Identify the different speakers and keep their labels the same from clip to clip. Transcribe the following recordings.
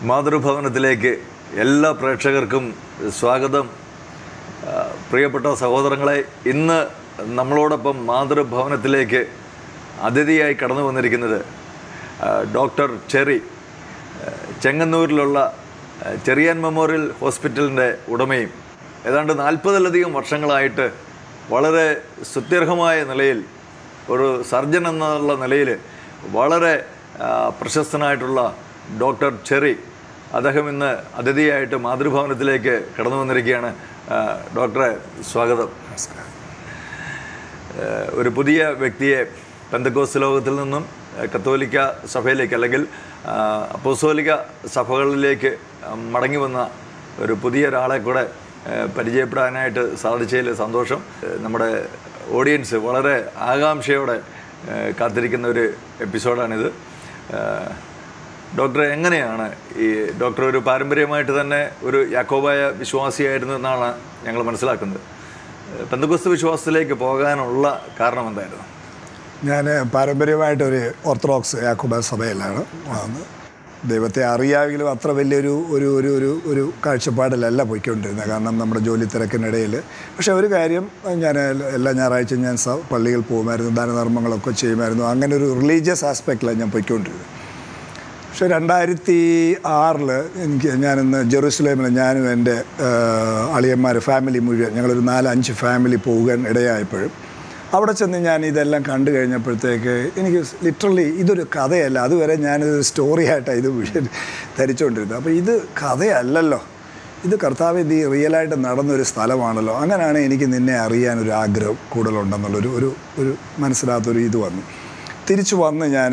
Speaker 1: മാതൃഭവനത്തിലേക്ക് എല്ലാ പ്രേക്ഷകർക്കും സ്വാഗതം ആ, പ്രിയപ്പെട്ട സഹോദരങ്ങളെ ഇന്ന് നമ്മളോടൊപ്പം മാതൃഭവനത്തിലേക്ക് അതിഥിയായി കടന്നു വന്നിരിക്കുന്നത് ആ, ഡോക്ടർ ചെറി ആ, ചെങ്ങന്നൂരിലുള്ള ആ, ചെറിയാൻ മെമ്മോറിയൽ ഹോസ്പിറ്റലിൻ്റെ ഉടമയും ഏതാണ്ട് നാൽപ്പതിലധികം വർഷങ്ങളായിട്ട് വളരെ സുത്യർഹമായ നിലയിൽ ഒരു സർജൻ എന്നുള്ള നിലയിൽ വളരെ ആ, പ്രശസ്തനായിട്ടുള്ള ഡോക്ടർ ചെറി അദ്ദേഹം ഇന്ന് അതിഥിയായിട്ട് മാതൃഭവനത്തിലേക്ക് കടന്നു വന്നിരിക്കുകയാണ് ആ, ഡോക്ടറെ സ്വാഗതം ഏഹ് ഒരു പുതിയ വ്യക്തിയെ പെന്തക്കോസ് ലോകത്തിൽ നിന്നും ഏഹ് കത്തോലിക്ക സഭയിലേക്ക് അല്ലെങ്കിൽ ആഹ് അപ്പോസ്തോലിക സഭകളിലേക്ക് ആഹ് മടങ്ങി വന്ന ഒരു പുതിയ ഒരാളെ കൂടെ ഏഹ് പരിചയപ്പെടാനായിട്ട് സാധിച്ചതിൽ സന്തോഷം ഏഹ് നമ്മുടെ ഓഡിയൻസ് വളരെ ആകാംക്ഷയോടെ ഏഹ് കാത്തിരിക്കുന്ന ഒരു എപ്പിസോഡാണിത് ഏഹ് ഡോക്ടറെ എങ്ങനെയാണ് ഈ ഡോക്ടർ ഒരു പാരമ്പര്യമായിട്ട് തന്നെ ഒരു യാക്കോബായ വിശ്വാസിയായിരുന്നു എന്നാണ് ഞങ്ങൾ മനസ്സിലാക്കുന്നത് പെന്തകുസ്ത വിശ്വാസത്തിലേക്ക് പോകാനുള്ള കാരണം എന്തായിരുന്നു
Speaker 2: ഞാൻ പാരമ്പര്യമായിട്ടൊരു ഓർത്തഡോക്സ് യാക്കോബ സഭയിലാണ് വന്ന് ദൈവത്തെ അറിയാമെങ്കിലും അത്ര വലിയൊരു ഒരു ഒരു ഒരു ഒരു കാഴ്ചപ്പാടിലല്ല പോയിക്കൊണ്ടിരുന്നത് കാരണം നമ്മുടെ ജോലി തിരക്കിനിടയിൽ പക്ഷേ ഒരു കാര്യം ഞാൻ എല്ലാ ഞായറാഴ്ചയും ഞാൻ സ പള്ളിയിൽ പോകുമായിരുന്നു ദാനധർമ്മങ്ങളൊക്കെ ചെയ്യുമായിരുന്നു അങ്ങനെ ഒരു റിലീജിയസ് ആസ്പെക്റ്റിലാണ് ഞാൻ പോയിക്കൊണ്ടിരുന്നത് പക്ഷേ രണ്ടായിരത്തി ആറിൽ എനിക്ക് ഞാനിന്ന് ജെറൂസലേമിൽ ഞാനും എൻ്റെ അളിയന്മാർ ഫാമിലി മുഴുവൻ ഞങ്ങളൊരു നാല് അഞ്ച് ഫാമിലി പോകാൻ ഇടയായപ്പോഴും അവിടെ ചെന്ന് ഞാൻ ഇതെല്ലാം കണ്ടു കഴിഞ്ഞപ്പോഴത്തേക്ക് എനിക്ക് ലിറ്ററലി ഇതൊരു കഥയല്ല അതുവരെ ഞാനിത് സ്റ്റോറി ആയിട്ടാണ് ഇത് മുഴുവൻ ധരിച്ചുകൊണ്ടിരുന്നത് അപ്പോൾ ഇത് കഥയല്ലല്ലോ ഇത് കർത്താവ് ഇത് റിയലായിട്ട് നടന്നൊരു സ്ഥലമാണല്ലോ അങ്ങനെയാണ് എനിക്ക് നിന്നെ അറിയാനൊരു ആഗ്രഹം കൂടുതലുണ്ടെന്നുള്ളൊരു ഒരു ഒരു മനസ്സിലാത്തൊരു ഇത് വന്നു തിരിച്ചു വന്ന് ഞാൻ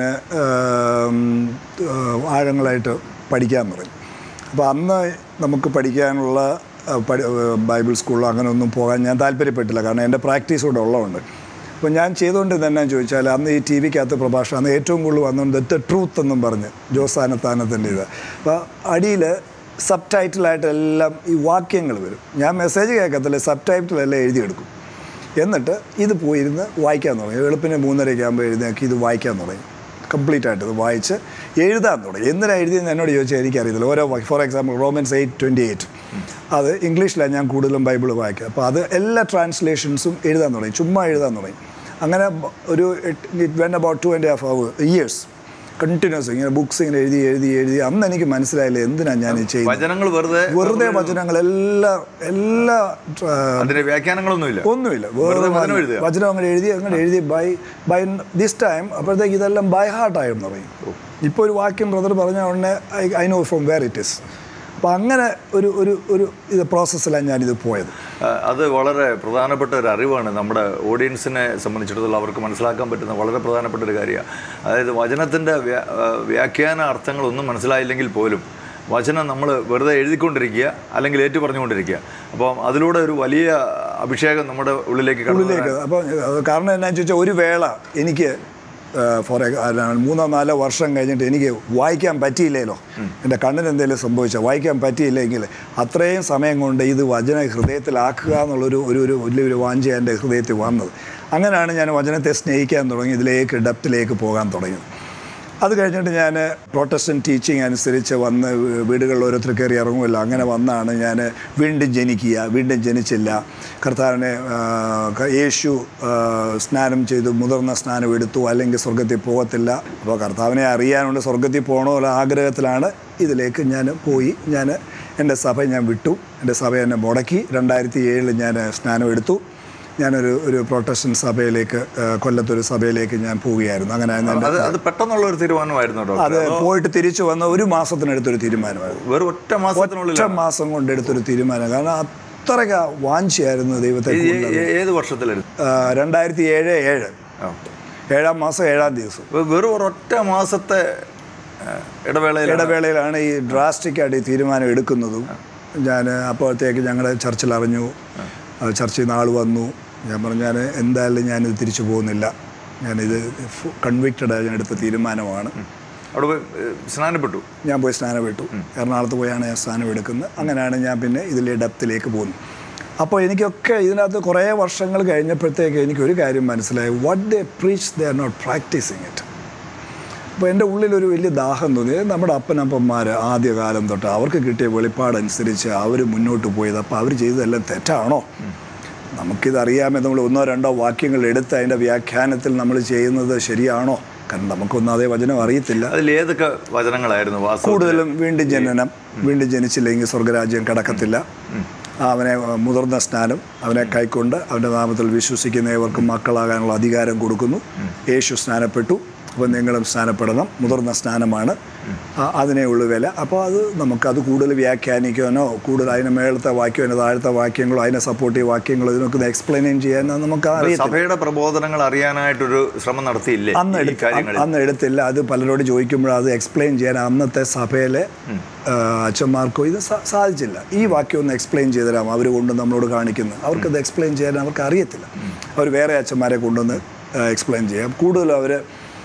Speaker 2: ആഴങ്ങളായിട്ട് പഠിക്കാൻ തുടങ്ങി അപ്പോൾ അന്ന് നമുക്ക് പഠിക്കാനുള്ള ആ, പഠി- ആ, ബൈബിൾ സ്കൂളിലോ അങ്ങനെ ഒന്നും പോകാൻ ഞാൻ താല്പര്യപ്പെട്ടില്ല കാരണം എൻ്റെ പ്രാക്ടീസ് കൂടെ ഉള്ളതുകൊണ്ട് അപ്പോൾ ഞാൻ ചെയ്തുകൊണ്ട് തന്നെ ചോദിച്ചാൽ അന്ന് ഈ ടി വിക്കകത്ത് പ്രഭാഷണം അന്ന് ഏറ്റവും കൂടുതൽ വന്നുകൊണ്ട് ദ ട്രൂത്ത് എന്നും പറഞ്ഞ് ജോസാനത്താനത്തിൻ്റെ ഇത് അപ്പോൾ അടിയിൽ സബ് ടൈറ്റിലായിട്ട് എല്ലാം ഈ വാക്യങ്ങൾ വരും ഞാൻ മെസ്സേജ് കേൾക്കത്തില്ല സബ് ടൈറ്റിലെല്ലാം എഴുതിയെടുക്കും എന്നിട്ട് ഇത് പോയിരുന്ന് വായിക്കാൻ തുടങ്ങി വെളുപ്പിന് മൂന്നരയ്ക്ക് ആകുമ്പോൾ എഴുന്നേക്ക് ഇത് വായിക്കാൻ തുടങ്ങി കംപ്ലീറ്റ് ആയിട്ട് ഇത് വായിച്ച് എഴുതാൻ തുടങ്ങി എന്തിനാണ് എഴുതിയെന്ന് എന്നോട് ചോദിച്ചാൽ എനിക്കറിയത്തില്ല ഓരോ for example romans eight twenty eight അത് ഇംഗ്ലീഷിലാണ് ഞാൻ കൂടുതലും ബൈബിൾ വായിക്കുക അപ്പോൾ അത് എല്ലാ ട്രാൻസ്ലേഷൻസും എഴുതാൻ തുടങ്ങി ചുമ്മാ എഴുതാൻ തുടങ്ങി അങ്ങനെ ബ- ഒരു it went about two and half hour years continuous ഇങ്ങനെ ബുക്സ് ഇങ്ങനെ എഴുതി എഴുതി എഴുതി അന്ന് എനിക്ക് മനസ്സിലായില്ല എന്തിനാണ് ഞാൻ ഈ ചെയ്യുന്നത്
Speaker 1: വചനങ്ങൾ വെറുതെ
Speaker 2: വെറുതെ വചനങ്ങൾ എല്ലാ എല്ലാ ആ,
Speaker 1: അതിന്റെ വ്യാഖ്യാനങ്ങളൊന്നുമില്ല
Speaker 2: ഒന്നുമില്ല
Speaker 1: വെറുതെ
Speaker 2: വേറെ
Speaker 1: വചനം എഴുതുക.
Speaker 2: വചനം അങ്ങനെ എഴുതി അങ്ങനെ എഴുതി ബൈ ബൈ ദിസ് ടൈം അപ്പോഴത്തേക്ക് ഇതെല്ലാം ബൈ ഹാർട്ടായെന്ന് പറയും ഇപ്പോൾ ഒരു വാക്യം ബ്രദർ പറഞ്ഞ ഉടനെ I I know from where it is അപ്പോൾ അങ്ങനെ ഒരു ഒരു ഒരു ഇത് പ്രോസസ്സിലാണ് ഞാനിത് പോയത്
Speaker 1: ആ, അത് വളരെ പ്രധാനപ്പെട്ട ഒരു അറിവാണ് നമ്മുടെ ഓഡിയൻസിനെ സംബന്ധിച്ചിടത്തോളം അവർക്ക് മനസ്സിലാക്കാൻ പറ്റുന്ന വളരെ പ്രധാനപ്പെട്ട ഒരു കാര്യമാണ് അതായത് വചനത്തിൻ്റെ വ്യാ- ആ, വ്യാഖ്യാന അർത്ഥങ്ങളൊന്നും മനസ്സിലായില്ലെങ്കിൽ പോലും വചനം നമ്മൾ വെറുതെ എഴുതിക്കൊണ്ടിരിക്കുക അല്ലെങ്കിൽ ഏറ്റു പറഞ്ഞുകൊണ്ടിരിക്കുക അപ്പം അതിലൂടെ ഒരു വലിയ അഭിഷേകം നമ്മുടെ ഉള്ളിലേക്ക് കടന്നു വരാൻ-
Speaker 2: ഉള്ളിലേക്ക് അപ്പോൾ അത് കാരണം എന്നാന്ന് ചോദിച്ചാൽ ഒരു വേള എനിക്ക് ഫോർ മൂന്നോ നാലോ വർഷം കഴിഞ്ഞിട്ട് എനിക്ക് വായിക്കാൻ പറ്റിയില്ലല്ലോ എൻ്റെ കണ്ണിന് എന്തെങ്കിലും സംഭവിച്ചാൽ വായിക്കാൻ പറ്റിയില്ലെങ്കിൽ അത്രയും സമയം കൊണ്ട് ഇത് വചന ഹൃദയത്തിലാക്കുക എന്നുള്ളൊരു ഒരു ഒരു വലിയൊരു വാഞ്ച എൻ്റെ ഹൃദയത്തിൽ വന്നത് അങ്ങനെയാണ് ഞാൻ വചനത്തെ സ്നേഹിക്കാൻ തുടങ്ങി ഇതിലേക്ക് ഡെപ്തിലേക്ക് പോകാൻ തുടങ്ങിയത് അത് കഴിഞ്ഞിട്ട് ഞാൻ പ്രൊട്ടസ്റ്റൻ ടീച്ചിങ് അനുസരിച്ച് വന്ന് വീ- വീടുകളിൽ ഓരോരുത്തർ കയറി ഇറങ്ങുമല്ലോ അങ്ങനെ വന്നാണ് ഞാൻ വീണ്ടും ജനിക്കുക വീണ്ടും ജനിച്ചില്ല കർത്താവിനെ ആ, ക- യേശു ആ, സ്നാനം ചെയ്തു മുതിർന്ന സ്നാനം എടുത്തു അല്ലെങ്കിൽ സ്വർഗത്തിൽ പോകത്തില്ല അപ്പോൾ കർത്താവിനെ അറിയാനുണ്ട് സ്വർഗത്തിൽ പോകണമല്ലോ ആഗ്രഹത്തിലാണ് ഇതിലേക്ക് ഞാൻ പോയി ഞാൻ എൻ്റെ സഭ ഞാൻ വിട്ടു എൻ്റെ സഭ എന്നെ മുടക്കി രണ്ടായിരത്തി ഏഴിൽ ഞാൻ സ്നാനം എടുത്തു ഞാനൊരു ഒരു പ്രൊട്ടസ്റ്റൻ സഭയിലേക്ക് ആ, കൊല്ലത്തൊരു സഭയിലേക്ക് ഞാൻ പോവുകയായിരുന്നു അങ്ങനെ എൻ്റെ
Speaker 1: അത് അത് പെട്ടെന്നുള്ള ഒരു തീരുമാനമായിരുന്നു
Speaker 2: അത്
Speaker 1: ഡോക്ടർ
Speaker 2: പോയിട്ട് തിരിച്ചു വന്ന ഒരു മാസത്തിനടുത്തൊരു തീരുമാനമായിരുന്നു
Speaker 1: വെറും ഒറ്റ മാസത്തിനുള്ളിൽ
Speaker 2: ഒറ്റ മാസം കൊണ്ട് എടുത്തൊരു തീരുമാനം കാരണം അത്രയ്ക്ക് വാഞ്ചിയായിരുന്നു ദൈവത്തെ
Speaker 1: ഈ-
Speaker 2: കൂടുതൽ.
Speaker 1: ഈ- ഏത് വർഷത്തിലായിരുന്നു
Speaker 2: ആ, രണ്ടായിരത്തി ഏഴ് ഏഴ്
Speaker 1: ആ.
Speaker 2: ഏഴാം മാസം ഏഴാം ദിവസം
Speaker 1: വെ- വെറും ഒരൊറ്റ മാസത്തെ ആ, ഇടവേളയിൽ
Speaker 2: ഇടവേളയിലാണ് ഈ ഡ്രാസ്റ്റിക് ആയിട്ട് ഈ തീരുമാനം എടുക്കുന്നതും ഞാൻ അപ്പോഴത്തേക്ക് ഞങ്ങളുടെ ചർച്ചിൽ അറിഞ്ഞു ആ, ചർച്ചിൽ നിന്ന് ആൾ വന്നു ഞാൻ പറഞ്ഞു ഞാൻ എന്തായാലും ഞാനിത് തിരിച്ചു പോകുന്നില്ല ഞാനിത് കൺവിക്റ്റഡ് ഞാൻ എടുത്ത തീരുമാനമാണ്
Speaker 1: അവിടെ പോയി ഏഹ്, സ്നാനപ്പെട്ടു
Speaker 2: ഞാൻ പോയി സ്നാനം വിട്ടു എറണാകുളത്ത് പോയാണ് ഞാൻ സ്നാനം എടുക്കുന്നത് അങ്ങനെയാണ് ഞാൻ പിന്നെ ഇതിലെ ഡെപ്തിലേക്ക് പോകുന്നത് അപ്പോൾ എനിക്കൊക്കെ ഇതിനകത്ത് കുറേ വർഷങ്ങൾ കഴിഞ്ഞപ്പോഴത്തേക്ക് എനിക്കൊരു കാര്യം മനസ്സിലായി what they preach they are not practising it അപ്പോൾ എൻ്റെ ഉള്ളിലൊരു വലിയ ദാഹം തോന്നി നമ്മുടെ അപ്പനപ്പന്മാർ ആദ്യകാലം തൊട്ട് അവർക്ക് കിട്ടിയ വെളിപ്പാടനുസരിച്ച് അവർ മുന്നോട്ട് പോയത് അപ്പോൾ അവർ ചെയ്തതെല്ലാം തെറ്റാണോ നമുക്കിതറിയാമേ നമ്മൾ ഒന്നോ രണ്ടോ വാക്യങ്ങൾ എടുത്ത് അതിൻ്റെ വ്യാഖ്യാനത്തിൽ നമ്മൾ ചെയ്യുന്നത് ശരിയാണോ കാരണം നമുക്കൊന്നും അതേ വചനം അറിയത്തില്ല
Speaker 1: അതിൽ ഏതൊക്കെ വചനങ്ങളായിരുന്നു വാസ്തവത്തിൽ
Speaker 2: കൂടുതലും വീണ്ടും ജനനം വീണ്ടും ജനിച്ചില്ലെങ്കിൽ സ്വർഗരാജ്യം കടക്കത്തില്ല അവനെ മുതിർന്ന സ്നാനം അവനെ കൈക്കൊണ്ട് അവൻ്റെ നാമത്തിൽ വിശ്വസിക്കുന്നവർക്കും മക്കളാകാനുള്ള അധികാരം കൊടുക്കുന്നു യേശു സ്നാനപ്പെട്ടു അപ്പോൾ നിങ്ങളും സ്നാനപ്പെടണം മുതിർന്ന സ്നാനമാണ് ആ, അതിനേ ഉള്ളു വില അപ്പോൾ അത് നമുക്കത് കൂടുതൽ വ്യാഖ്യാനിക്കാനോ കൂടുതൽ അതിന് മേളത്തെ വാക്യമോ അതിന് താഴത്തെ വാക്യങ്ങളോ അതിനെ സപ്പോർട്ടീവ് വാക്യങ്ങളോ ഇതിനൊക്കെ എക്സ്പ്ലെയിൻ ചെയ്യാനോ നമുക്ക് അറിയത്തില്ല
Speaker 1: സഭയുടെ പ്രബോധനങ്ങൾ അറിയാനായിട്ടൊരു ശ്രമം നടത്തിയില്ലേ
Speaker 2: അന്ന്
Speaker 1: ഈ
Speaker 2: എടുത്ത്
Speaker 1: കാര്യങ്ങളിൽ
Speaker 2: അന്ന് എടുത്തില്ല അത് പലരോട് ചോദിക്കുമ്പോൾ അത് എക്സ്പ്ലെയിൻ ചെയ്യാൻ അന്നത്തെ സഭയിലെ ആ, അച്ഛന്മാർക്കോ ഇത് സാ- സാധിച്ചില്ല ഈ വാക്യം ഒന്ന് എക്സ്പ്ലെയിൻ ചെയ്തു തരാം അവർ കൊണ്ട് നമ്മളോട് കാണിക്കുന്നു അവർക്കത് എക്സ്പ്ലെയിൻ ചെയ്യാൻ അവർക്ക് അറിയത്തില്ല അവർ വേറെ അച്ഛന്മാരെ കൊണ്ടുവന്ന് എക്സ്പ്ലെയിൻ ചെയ്യാം കൂടുതലും അവർ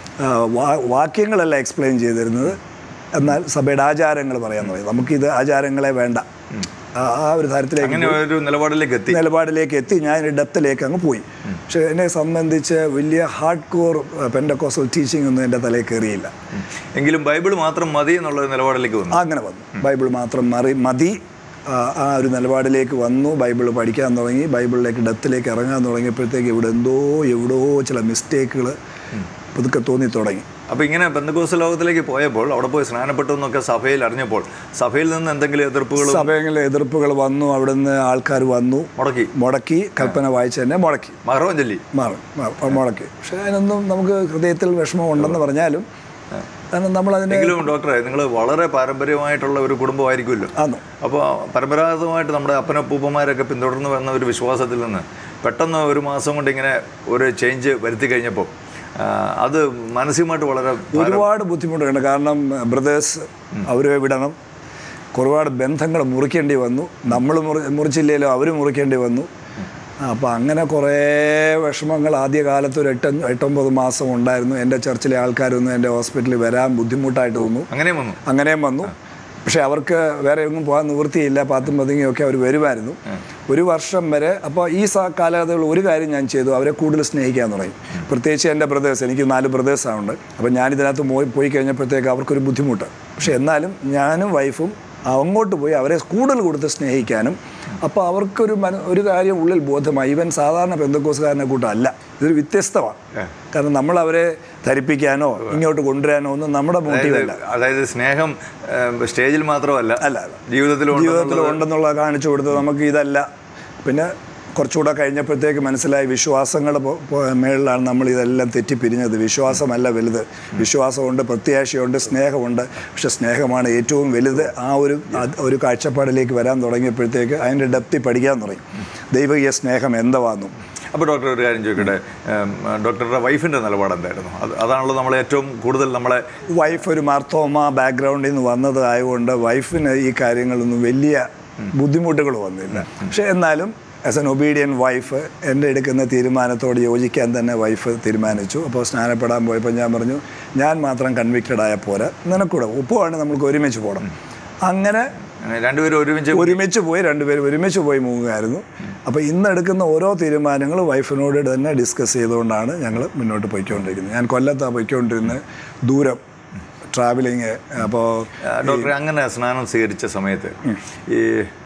Speaker 2: വാക്യങ്ങളല്ല എക്സ്പ്ലെയിൻ ചെയ്തിരുന്നത് എന്നാൽ സഭയുടെ ആചാരങ്ങൾ പറയാൻ തുടങ്ങി നമുക്കിത് ആചാരങ്ങളെ വേണ്ട ആ ആ ഒരു തരത്തിലേക്ക്
Speaker 1: അങ്ങനെ ഒരു നിലപാടിലേക്ക് എത്തി
Speaker 2: നിലപാടിലേക്ക് എത്തി ഞാൻ ഡെപ്തിലേക്ക് അങ്ങ് പോയി പക്ഷെ എന്നെ സംബന്ധിച്ച് വലിയ ഹാർഡ് കോർ പെൻഡക്കോസൽ ടീച്ചിങ് ഒന്നും എൻ്റെ തലയിൽ കയറിയില്ല
Speaker 1: എങ്കിലും ബൈബിൾ മാത്രം മതി എന്നുള്ള ഒരു നിലപാടിലേക്ക് വന്നു
Speaker 2: അങ്ങനെ വന്നു ബൈബിൾ മാത്രം മറി മതി ആ, ആ ഒരു നിലപാടിലേക്ക് വന്നു ബൈബിൾ പഠിക്കാൻ തുടങ്ങി ബൈബിളിലേക്ക് ഡെപ്തിലേക്ക് ഇറങ്ങാൻ തുടങ്ങിയപ്പോഴത്തേക്ക് ഇവിടെ എന്തോ എവിടോ ചില മിസ്റ്റേക്കുകൾ പുതുക്കെ തോന്നി തുടങ്ങി
Speaker 1: അപ്പോൾ ഇങ്ങനെ ബന്ധുക്കോസ് ലോകത്തിലേക്ക് പോയപ്പോൾ അവിടെ പോയി സ്നാനപ്പെട്ടു എന്നൊക്കെ സഭയിൽ അറിഞ്ഞപ്പോൾ സഭയിൽ നിന്ന് എന്തെങ്കിലും എതിർപ്പുകളും
Speaker 2: സഭകളിലെ എതിർപ്പുകൾ വന്നു അവിടുന്ന് ആൾക്കാർ വന്നു
Speaker 1: മുടക്കി
Speaker 2: മുടക്കി കൽപ്പന വായിച്ച് തന്നെ മുടക്കി
Speaker 1: മഹറവൻ ചൊല്ലി
Speaker 2: മാറും മാ- മുടക്കി പക്ഷെ അതിനൊന്നും നമുക്ക് ഹൃദയത്തിൽ വിഷമം ഉണ്ടെന്ന് പറഞ്ഞാലും കാരണം നമ്മളതിനെ
Speaker 1: എങ്കിലും ഡോക്ടറെ നിങ്ങൾ വളരെ പാരമ്പര്യമായിട്ടുള്ള ഒരു കുടുംബമായിരിക്കുമല്ലോ
Speaker 2: ആന്നു
Speaker 1: അപ്പോൾ പരമ്പരാഗതമായിട്ട് നമ്മുടെ അപ്പനപ്പൂപ്പന്മാരൊക്കെ പിന്തുടർന്ന് വന്ന ഒരു വിശ്വാസത്തിൽ നിന്ന് പെട്ടെന്ന് ഒരു മാസം കൊണ്ട് ഇങ്ങനെ ഒരു ചേഞ്ച് വരുത്തി കഴിഞ്ഞപ്പോൾ ആ, അത് മാനസികമായിട്ട് വളരെ
Speaker 2: ഒരുപാട് ബുദ്ധിമുട്ടുണ്ട് കാരണം ബ്രദേഴ്സ് അവരെ വിടണം ഒരുപാട് ബന്ധങ്ങൾ മുറിക്കേണ്ടി വന്നു നമ്മൾ മുറി മുറിച്ചില്ലെങ്കിലും അവർ മുറിക്കേണ്ടി വന്നു അപ്പോൾ അങ്ങനെ കുറേ വിഷമങ്ങൾ ആദ്യകാലത്ത് ഒരു എട്ട് എട്ടൊമ്പത് മാസം ഉണ്ടായിരുന്നു എൻ്റെ ചർച്ചിലെ ആൾക്കാരൊന്നും എൻ്റെ ഹോസ്പിറ്റലിൽ വരാൻ ബുദ്ധിമുട്ടായിട്ട് തോന്നു
Speaker 1: അങ്ങനെയും വന്നു
Speaker 2: അങ്ങനെയും വന്നു പക്ഷെ അവർക്ക് വേറെ എങ്ങും പോകാൻ നിവൃത്തിയില്ല പാത്തും പതുങ്ങിയൊക്കെ അവർ വരുമായിരുന്നു ഒരു വർഷം വരെ അപ്പോൾ ഈ സ- കാലയളവിൽ ഒരു കാര്യം ഞാൻ ചെയ്തു അവരെ കൂടുതൽ സ്നേഹിക്കാൻ തുടങ്ങി പ്രത്യേകിച്ച് എൻ്റെ ബ്രദേഴ്സ് എനിക്ക് നാല് ബ്രദേഴ്സാണ് അപ്പോൾ ഞാനിതിനകത്ത് പോയി പോയി കഴിഞ്ഞപ്പോഴത്തേക്ക് അവർക്കൊരു ബുദ്ധിമുട്ട് പക്ഷെ എന്നാലും ഞാനും വൈഫും അങ്ങോട്ട് പോയി അവരെ കൂടുതൽ കൊടുത്ത് സ്നേഹിക്കാനും അപ്പോൾ അവർക്കൊരു മന ഒരു കാര്യം ഉള്ളിൽ ബോധമായി ഇവൻ സാധാരണ പെന്തക്കോസുകാരനെ കൂട്ടല്ല ഇതൊരു വ്യത്യസ്തമാണ് കാരണം നമ്മൾ അവരെ ധരിപ്പിക്കാനോ ഇങ്ങോട്ട് കൊണ്ടുവരാനോ ഒന്നും നമ്മുടെ മോട്ടീവല്ല
Speaker 1: അതായത് സ്നേഹം ഏഹ്, സ്റ്റേജിൽ മാത്രമല്ല
Speaker 2: അല്ല, അല്ല.
Speaker 1: ജീവിതത്തിലും
Speaker 2: ജീവിതത്തിൽ ഉണ്ടെന്നുള്ള കാണിച്ചു കൊടുത്തു നമുക്ക് ഇതല്ല പിന്നെ കുറച്ചുകൂടെ കഴിഞ്ഞപ്പോഴത്തേക്ക് മനസ്സിലായി വിശ്വാസങ്ങൾ മേളിലാണ് നമ്മൾ ഇതെല്ലാം തെറ്റിപ്പിരിഞ്ഞത് വിശ്വാസമല്ല വലുത് വിശ്വാസമുണ്ട് പ്രത്യാശയുണ്ട് സ്നേഹമുണ്ട് പക്ഷെ സ്നേഹമാണ് ഏറ്റവും വലുത് ആ ഒരു അത് ഒരു കാഴ്ചപ്പാടിലേക്ക് വരാൻ തുടങ്ങിയപ്പോഴത്തേക്ക് അതിൻ്റെ ഡെപ്തി പഠിക്കാൻ തുടങ്ങി ദൈവിക സ്നേഹം എന്താവാന്നു
Speaker 1: അപ്പോൾ ഡോക്ടർ ഒരു കാര്യം ചോദിക്കട്ടെ ഏം, ഡോക്ടറുടെ വൈഫിൻ്റെ നിലപാട് എന്തായിരുന്നു അത് അതാണല്ലോ നമ്മളെ ഏറ്റവും കൂടുതൽ നമ്മളെ
Speaker 2: വൈഫ് ഒരു മാർത്തോമ ബാക്ക്ഗ്രൗണ്ടിൽ നിന്ന് വന്നത് ആയതുകൊണ്ട് വൈഫിന് ഈ കാര്യങ്ങളൊന്നും വലിയ ബുദ്ധിമുട്ടുകൾ വന്നില്ല പക്ഷെ എന്നാലും ആസ് എൻ ഒബീഡിയൻ വൈഫ് എൻ്റെ എടുക്കുന്ന തീരുമാനത്തോട് യോജിക്കാൻ തന്നെ വൈഫ് തീരുമാനിച്ചു അപ്പോൾ സ്നാനപ്പെടാൻ പോയപ്പോൾ ഞാൻ പറഞ്ഞു ഞാൻ മാത്രം കൺവിക്റ്റഡ് ആയ പോരാ നിനക്കൂടെ ഒപ്പമാണ് നമുക്ക് ഒരുമിച്ച് പോകണം അങ്ങനെ
Speaker 1: അങ്ങനെ രണ്ടുപേരും ഒരുമിച്ച്
Speaker 2: ഒരുമിച്ച് പോയി രണ്ടുപേരും ഒരുമിച്ച് പോയി മൂങ്ങുകയായിരുന്നു അപ്പോൾ ഇന്ന് എടുക്കുന്ന ഓരോ തീരുമാനങ്ങളും വൈഫിനോട് തന്നെ ഡിസ്കസ് ചെയ്തുകൊണ്ടാണ് ഞങ്ങൾ മുന്നോട്ട് പോയിക്കൊണ്ടിരിക്കുന്നത് ഞാൻ കൊല്ലത്താണ് പോയിക്കൊണ്ടിരുന്നത് ദൂരം ട്രാവലിങ് അപ്പോൾ
Speaker 1: ആ, ഡോക്ടറെ അങ്ങനെ സ്നാനം സ്വീകരിച്ച സമയത്ത് ഈ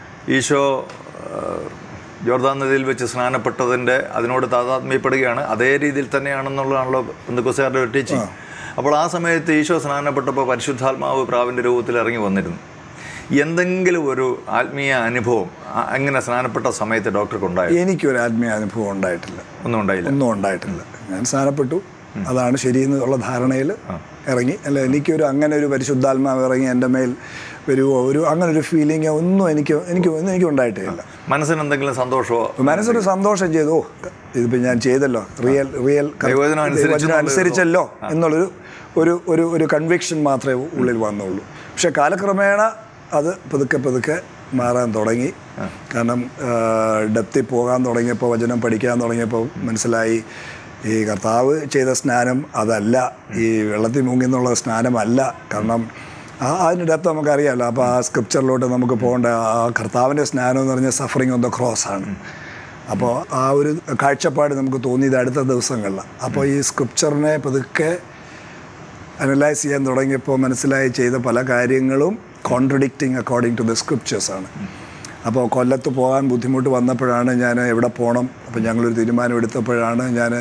Speaker 1: ഈശോ ആ, ജോർദാൻ നദിയിൽ വെച്ച് സ്നാനപ്പെട്ടതിൻ്റെ അതിനോട് താതാത്മ്യപ്പെടുകയാണ് അതേ രീതിയിൽ തന്നെയാണെന്നുള്ളതാണല്ലോ ബന്ധുക്കുസാരുടെ ഒരു ടീച്ചിങ് അപ്പോൾ ആ സമയത്ത് ഈശോ സ്നാനപ്പെട്ടപ്പോൾ പരിശുദ്ധാത്മാവ് പ്രാവിൻ്റെ രൂപത്തിൽ ഇറങ്ങി വന്നിരുന്നു എന്തെങ്കിലും ഒരു ആത്മീയ അനുഭവം ആ- അങ്ങനെ സ്നാനപ്പെട്ട സമയത്ത് ഡോക്ടർക്ക് ഉണ്ടായോ
Speaker 2: എനിക്കൊരു ആത്മീയ അനുഭവം ഉണ്ടായിട്ടില്ല
Speaker 1: ഒന്നും ഉണ്ടായില്ല
Speaker 2: ഒന്നും ഉണ്ടായിട്ടില്ല ഞാൻ സ്നാനപ്പെട്ടു അതാണ് ശരിയെന്നുള്ള ധാരണയിൽ ഇറങ്ങി അല്ല എനിക്കൊരു അങ്ങനെ ഒരു പരിശുദ്ധാത്മാവ് ഇറങ്ങി എൻ്റെ മേൽ വരുവോ ഒരു അങ്ങനെ ഒരു ഫീലിംഗ് ഒന്നും എനിക്ക് എനിക്ക് ഒന്നും എനിക്ക് ഉണ്ടായിട്ടേ ഇല്ല
Speaker 1: മനസ്സിന് എന്തെങ്കിലും സന്തോഷമോ
Speaker 2: മനസ്സൊരു സന്തോഷം ചെയ്തു ഓ ഇതിപ്പോൾ ഞാൻ ചെയ്തല്ലോ റിയൽ റിയൽ
Speaker 1: ദൈവവചനം അനുസരിച്ചു
Speaker 2: ദൈവവചനം അനുസരിച്ചല്ലോ എന്നുള്ളൊരു ഒരു ഒരു ഒരു കൺവിക്ഷൻ മാത്രമേ ഉള്ളിൽ വന്നുള്ളൂ പക്ഷെ കാലക്രമേണ അത് പതുക്കെ പതുക്കെ മാറാൻ തുടങ്ങി കാരണം ഡെപ്തിൽ പോകാൻ തുടങ്ങിയപ്പോൾ വചനം പഠിക്കാൻ തുടങ്ങിയപ്പോൾ മനസ്സിലായി ഈ കർത്താവ് ചെയ്ത സ്നാനം അതല്ല ഈ വെള്ളത്തിൽ മുങ്ങി എന്നുള്ള സ്നാനമല്ല കാരണം ആ അതിൻ്റെ ഡെപ്ത് നമുക്കറിയാമല്ലോ അപ്പോൾ ആ സ്ക്രിപ്ചറിലോട്ട് നമുക്ക് പോകേണ്ട ആ കർത്താവിൻ്റെ സ്നാനം എന്ന് പറഞ്ഞാൽ സഫറിങ് ഓൺ ദ ക്രോസ് ആണ് അപ്പോൾ ആ ഒരു കാഴ്ചപ്പാട് നമുക്ക് തോന്നിയത് അടുത്ത ദിവസങ്ങളിലാണ് അപ്പോൾ ഈ സ്ക്രിപ്ചറിനെ പതുക്കെ അനലൈസ് ചെയ്യാൻ തുടങ്ങിയപ്പോൾ മനസ്സിലായി ചെയ്ത പല കാര്യങ്ങളും കോൺട്രഡിക്റ്റിംഗ് അക്കോർഡിംഗ് ടു ദ സ്ക്രിപ്റ്റേഴ്സാണ് അപ്പോൾ കൊല്ലത്ത് പോകാൻ ബുദ്ധിമുട്ട് വന്നപ്പോഴാണ് ഞാൻ എവിടെ പോകണം അപ്പോൾ ഞങ്ങളൊരു തീരുമാനം എടുത്തപ്പോഴാണ് ഞാൻ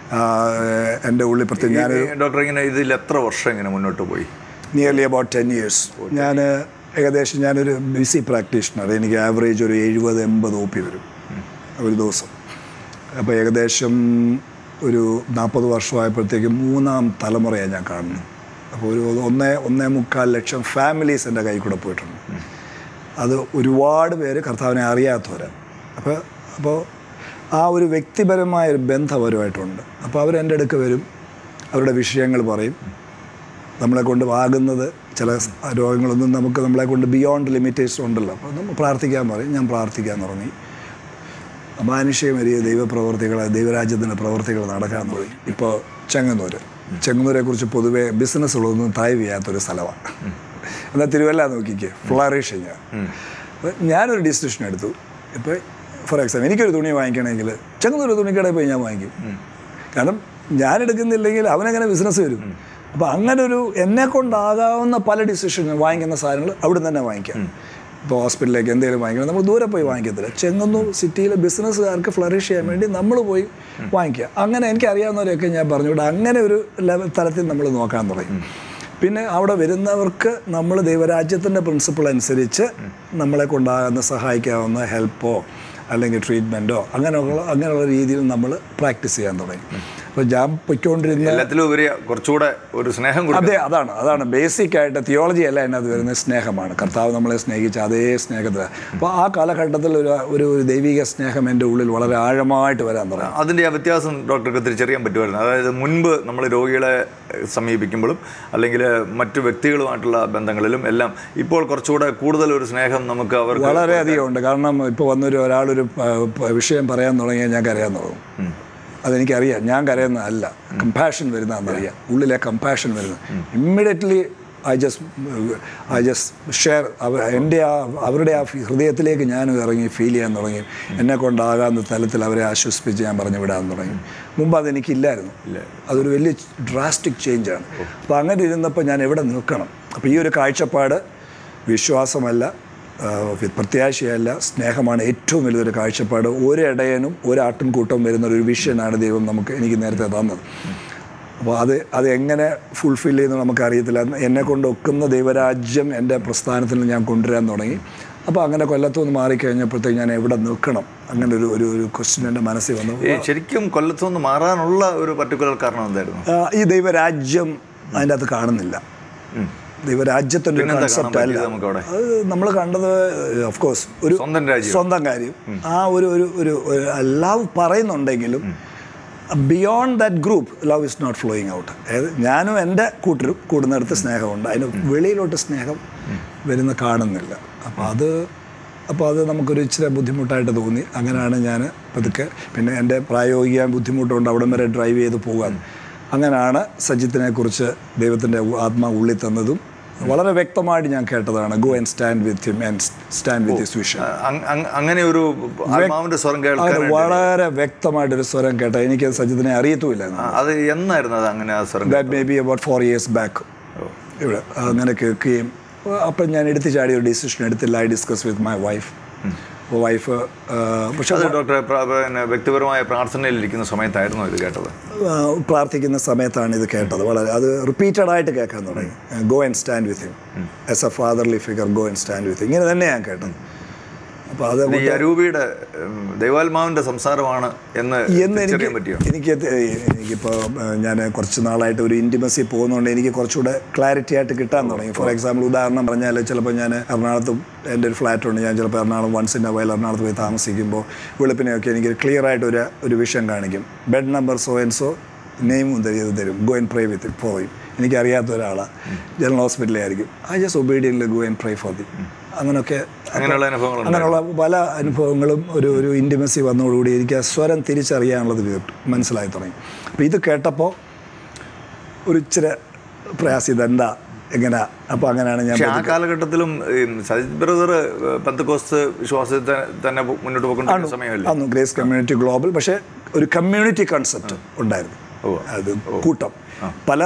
Speaker 2: എൻ്റെ ഉള്ളിൽ പ്രത്യേകം ഞാൻ
Speaker 1: ഈ ഡോക്ടർ ഇങ്ങനെ ഇതിൽ എത്ര വർഷം ഇങ്ങനെ മുന്നോട്ട് പോയി
Speaker 2: നിയർലി അബൌട്ട് ടെൻ ഇയേഴ്സ് ഞാൻ ഏകദേശം ഞാനൊരു ബിസി പ്രാക്ടീഷണർ എനിക്ക് ആവറേജ് ഒരു എഴുപത് എൺപത് ഒ പി വരും ഒരു ദിവസം അപ്പോൾ ഏകദേശം ഒരു നാൽപ്പത് വർഷമായപ്പോഴത്തേക്ക് മൂന്നാം തലമുറയാണ് ഞാൻ കാണുന്നത് അപ്പോൾ ഒരു ഒന്നേ ഒന്നേ മുക്കാൽ ലക്ഷം ഫാമിലീസ് എൻ്റെ കൈ കൂടെ പോയിട്ടുണ്ട് അത് ഒരുപാട് പേര് കർത്താവിനെ അറിയാത്തവരാണ് അപ്പോൾ അപ്പോൾ ആ ഒരു വ്യക്തിപരമായ ഒരു ബന്ധം അവരുമായിട്ടുണ്ട് അപ്പോൾ അവരെൻ്റെ അടുക്ക് വരും അവരുടെ വിഷയങ്ങൾ പറയും നമ്മളെ കൊണ്ട് ആകുന്നത് ചില സ് രോഗങ്ങളൊന്നും നമുക്ക് നമ്മളെ കൊണ്ട് ബിയോണ്ട് ലിമിറ്റേഷൻ ഉണ്ടല്ലോ അപ്പോൾ നമ്മൾ പ്രാർത്ഥിക്കാൻ പറയും ഞാൻ പ്രാർത്ഥിക്കാൻ തുടങ്ങി അമാനുഷ്യമരിയ ദൈവപ്രവർത്തികൾ ദൈവരാജ്യത്തിൻ്റെ പ്രവർത്തികൾ നടക്കാൻ തുടങ്ങി ഇപ്പോൾ ചെങ്ങന്നൂർ ചെങ്ങന്നൂരെ കുറിച്ച് പൊതുവേ ബിസിനസ്സുകളൊന്നും തായ് ചെയ്യാത്തൊരു സ്ഥലമാണ് എന്നാൽ തിരുവല്ല നോക്കിക്കേ ഫ്ലറിഷിങ് അപ്പോൾ ഞാനൊരു ഡിസിഷൻ എടുത്തു ഇപ്പോൾ ഫോർ എക്സാമ്പിൾ എനിക്കൊരു തുണി വാങ്ങിക്കണമെങ്കിൽ ചെങ്ങന്നൂർ തുണിക്കടയിൽ പോയി ഞാൻ വാങ്ങിക്കും കാരണം ഞാൻ എടുക്കുന്നില്ലെങ്കിൽ അവനങ്ങനെ ബിസിനസ് വരും അപ്പോൾ അങ്ങനെ ഒരു എന്നെ കൊണ്ടാകാവുന്ന പല ഡിസിഷൻ വാങ്ങിക്കുന്ന സാധനങ്ങൾ അവിടെ തന്നെ വാങ്ങിക്കാം ഇപ്പോൾ ഹോസ്പിറ്റലിലേക്ക് എന്തെങ്കിലും വാങ്ങിക്കണം നമ്മൾ ദൂരെ പോയി വാങ്ങിക്കത്തില്ല ചെങ്ങന്നൂർ സിറ്റിയിലെ ബിസിനസ്സുകാർക്ക് ഫ്ലറിഷ് ചെയ്യാൻ വേണ്ടി നമ്മൾ പോയി വാങ്ങിക്കുക അങ്ങനെ എനിക്കറിയാവുന്നവരെയൊക്കെ ഞാൻ പറഞ്ഞുകൂടെ അങ്ങനെ ഒരു ലെവൽ തലത്തിൽ നമ്മൾ നോക്കാൻ തുടങ്ങി പിന്നെ അവിടെ വരുന്നവർക്ക് നമ്മൾ ദൈവരാജ്യത്തിൻ്റെ പ്രിൻസിപ്പിൾ അനുസരിച്ച് നമ്മളെ കൊണ്ടാകുന്ന സഹായിക്കാവുന്ന ഹെൽപ്പോ അല്ലെങ്കിൽ ട്രീറ്റ്മെൻറ്റോ അങ്ങനെയുള്ള അങ്ങനെയുള്ള രീതിയിൽ നമ്മൾ പ്രാക്ടീസ് ചെയ്യാൻ തുടങ്ങി അപ്പോൾ ഞാൻ പൊയ്ക്കൊണ്ടിരുന്ന
Speaker 1: എല്ലാത്തിലും ഉപരി കുറച്ചുകൂടെ ഒരു സ്നേഹം കൊടുക്കും
Speaker 2: അതെ അതാണ് അതാണ് ബേസിക് ആയിട്ട് തിയോളജി അല്ല അതിനകത്ത് വരുന്നത് സ്നേഹമാണ് കർത്താവ് നമ്മളെ സ്നേഹിച്ച അതേ സ്നേഹത്തിൽ അപ്പോൾ ആ കാലഘട്ടത്തിൽ ഒരു ഒരു ഒരു ദൈവിക സ്നേഹം എൻ്റെ ഉള്ളിൽ വളരെ ആഴമായിട്ട് വരാൻ തുടങ്ങി
Speaker 1: അതിൻ്റെ ആ വ്യത്യാസം ഡോക്ടർക്ക് തിരിച്ചറിയാൻ പറ്റുമായിരുന്നു അതായത് മുൻപ് നമ്മൾ രോഗികളെ സമീപിക്കുമ്പോഴും അല്ലെങ്കിൽ മറ്റു വ്യക്തികളുമായിട്ടുള്ള ബന്ധങ്ങളിലും എല്ലാം ഇപ്പോൾ കുറച്ചുകൂടെ കൂടുതൽ ഒരു സ്നേഹം നമുക്ക് അവർക്ക്
Speaker 2: വളരെയധികം ഉണ്ട് കാരണം ഇപ്പോൾ വന്നൊരു ഒരാളൊരു പ- പ- വിഷയം പറയാൻ തുടങ്ങിയാൽ ഞാൻ കരയാൻ തുടങ്ങും അതെനിക്കറിയാം ഞാൻ കരയുന്നതല്ല കമ്പാഷൻ വരുന്നതെന്നറിയാം ഉള്ളിലെ കമ്പാഷൻ വരുന്നത് immediately I just I just share എൻ്റെ ആ അവരുടെ ആ ഹൃദയത്തിലേക്ക് ഞാനും ഇറങ്ങി ഫീൽ ചെയ്യാൻ തുടങ്ങി എന്നെ കൊണ്ടാകാവുന്ന തലത്തിൽ അവരെ ആശ്വസിപ്പിച്ച് ഞാൻ പറഞ്ഞു വിടാൻ തുടങ്ങി മുമ്പ് അതെനിക്കില്ലായിരുന്നു അതൊരു വലിയ ഡ്രാസ്റ്റിക് ചേഞ്ചാണ് അപ്പോൾ അങ്ങനെ ഇരുന്നപ്പോൾ ഞാൻ എവിടെ നിൽക്കണം അപ്പോൾ ഈ ഒരു കാഴ്ചപ്പാട് വിശ്വാസമല്ല ആ, പ്രത്യാശയല്ല സ്നേഹമാണ് ഏറ്റവും വലിയൊരു കാഴ്ചപ്പാട് ഒരു ഇടയനും ഒരു ആട്ടിൻകൂട്ടവും വരുന്ന ഒരു വിഷയനാണ് ദൈവം നമുക്ക് എനിക്ക് നേരത്തെ തന്നത് അപ്പോൾ അത് അത് എങ്ങനെ ഫുൾഫിൽ ചെയ്യുന്നു നമുക്ക് അറിയത്തില്ല എന്നെ കൊണ്ട് ഒക്കുന്ന ദൈവരാജ്യം എൻ്റെ പ്രസ്ഥാനത്തിൽ ഞാൻ കൊണ്ടുവരാൻ തുടങ്ങി അപ്പോൾ അങ്ങനെ കൊല്ലത്തുനിന്ന് മാറിക്കഴിഞ്ഞപ്പോഴത്തേക്ക് ഞാൻ എവിടെ നിൽക്കണം അങ്ങനെ ഒരു ഒരു ഒരു ക്വസ്റ്റ്യൻ എൻ്റെ മനസ്സിൽ വന്നു
Speaker 1: ഈ ശരിക്കും കൊല്ലത്തുനിന്ന് മാറാനുള്ള ഒരു പർട്ടിക്കുലർ കാരണം എന്തായിരുന്നു
Speaker 2: ആ, ഈ ദൈവരാജ്യം അതിൻ്റെ അകത്ത് കാണുന്നില്ല ദൈവരാജ്യത്തിൻ്റെ ഒരു
Speaker 1: പിന്നെന്താ കാണാൻ
Speaker 2: കൺസെപ്റ്റ് അല്ല
Speaker 1: പറ്റിയത് നമുക്കവിടെ?
Speaker 2: അത് നമ്മൾ കണ്ടത് ഓഫ് കോഴ്സ് ഒരു
Speaker 1: സ്വന്തം രാജ്യം
Speaker 2: സ്വന്തം കാര്യം ആ ഒരു ഒരു ഒരു ലവ് പറയുന്നുണ്ടെങ്കിലും beyond that group love is not flowing out അതായത് ഞാനും എൻ്റെ കൂട്ടരും കൂടുന്നിടത്ത് സ്നേഹമുണ്ട് അതിന് വെളിയിലോട്ട് സ്നേഹം വരുന്ന കാണുന്നില്ല അപ്പോൾ അത് അപ്പോൾ അത് നമുക്കൊരു ഇച്ചിരി ബുദ്ധിമുട്ടായിട്ട് തോന്നി അങ്ങനെയാണ് ഞാൻ പതുക്കെ പിന്നെ എൻ്റെ പ്രായോഗിക ബുദ്ധിമുട്ടുണ്ട് അവിടം വരെ ഡ്രൈവ് ചെയ്ത് പോകാൻ അങ്ങനെയാണ് സജിത്തിനെ കുറിച്ച് ദൈവത്തിൻ്റെ ആത്മാ ഉള്ളിൽ തന്നതും വളരെ വ്യക്തമായിട്ട് ഞാൻ കേട്ടതാണ് go and stand with him and stand with his vision
Speaker 1: അങ്- അങ്- അങ്ങനെ ഒരു ആത്മാവിന്റെ സ്വരം കേൾക്കാൻ
Speaker 2: അങ്ങനെ വളരെ വ്യക്തമായിട്ടൊരു സ്വരം കേട്ട എനിക്ക് സജിത്തിനെ അറിയത്തുമില്ല
Speaker 1: ആ, അത് എന്നായിരുന്നു അത് അങ്ങനെ ആ സ്വരം
Speaker 2: that may be about four years back ഇവിടെ അങ്ങനെ കേൾക്കുകയും അപ്പം ഞാൻ എടുത്തു ചാടി ഒരു ഡിസിഷൻ എടുത്തില്ല I discuss with my wife wife പക്ഷെ
Speaker 1: അത് ഡോക്ടറെ പ്ര- പിന്നെ വ്യക്തിപരമായ പ്രാർത്ഥനയിൽ ഇരിക്കുന്ന സമയത്തായിരുന്നു ഇത് കേട്ടത്
Speaker 2: ആ, പ്രാർത്ഥിക്കുന്ന സമയത്താണ് ഇത് കേട്ടത് വളരെ അത് റിപ്പീറ്റഡ് ആയിട്ട് കേൾക്കാൻ തുടങ്ങി go and stand with him as a fatherly figure go and stand with ഇങ്ങനെ തന്നെ ഞാൻ കേട്ടത് അപ്പോൾ അത്
Speaker 1: ഇത് ഈ അരൂപിയുടെ ഉം, ദൈവാത്മാവിന്റെ സംസാരമാണ് എന്ന്
Speaker 2: എന്ന് എനിക്ക്
Speaker 1: തിരിച്ചറിയാൻ പറ്റിയോ
Speaker 2: എനിക്ക് ത- എനിക്കിപ്പോൾ ഞാൻ കുറച്ച് നാളായിട്ട് ഒരു ഇൻറ്റിമസി പോകുന്നതുകൊണ്ട് എനിക്ക് കുറച്ചുകൂടെ ക്ലാരിറ്റി ആയിട്ട് കിട്ടാൻ തുടങ്ങി ഫോർ എക്സാമ്പിൾ ഉദാഹരണം പറഞ്ഞാൽ ചിലപ്പോൾ ഞാൻ എറണാകുളത്ത് എൻ്റെ ഒരു ഫ്ലാറ്റ് ഉണ്ട് ഞാൻ ചിലപ്പോൾ എറണാകുളം വൺസ് ഇൻ വയൽ എറണാകുളത്ത് പോയി താമസിക്കുമ്പോൾ വെളുപ്പിനെയൊക്കെ എനിക്ക് ക്ലിയർ ആയിട്ട് ഒരു ഒരു വിഷയം കാണിക്കും bed number so and so നെയിമും തരും തരും go and pray with for him എനിക്കറിയാത്ത ഒരാളാണ് ജനറൽ ഹോസ്പിറ്റലിലായിരിക്കും I just obediently go and pray for the അങ്ങനെയൊക്കെ
Speaker 1: അങ്ങനെയുള്ള അനുഭവങ്ങൾ
Speaker 2: അങ്ങനെയുള്ള പല അനുഭവങ്ങളും ഒരു ഒരു ഇൻറ്റിമസി വന്നതോടുകൂടി എനിക്ക് ആ സ്വരം തിരിച്ചറിയാനുള്ളത് കിട്ടും മനസ്സിലായി തുടങ്ങി അപ്പോൾ ഇത് കേട്ടപ്പോൾ ഒരു ഇച്ചിരി പ്രയാസം ഇതെന്താ എങ്ങനെ അപ്പോൾ അങ്ങനെയാണ് ഞാൻ
Speaker 1: പക്ഷെ ആ കാലഘട്ടത്തിലും ഈ സജിത് ബ്രദർ പന്തക്കോസ്ത് വിശ്വാസത്തെ തന്നെ മുന്നോട്ട് പോയിക്കൊണ്ടിരിക്കുന്ന സമയമല്ലേ
Speaker 2: അന്ന് ഗ്രേസ് കമ്മ്യൂണിറ്റി ഗ്ലോബൽ പക്ഷേ ഒരു കമ്മ്യൂണിറ്റി കൺസെപ്റ്റ് ഉണ്ടായിരുന്നു
Speaker 1: ഉവ്വ്.
Speaker 2: അത് കൂട്ടം പല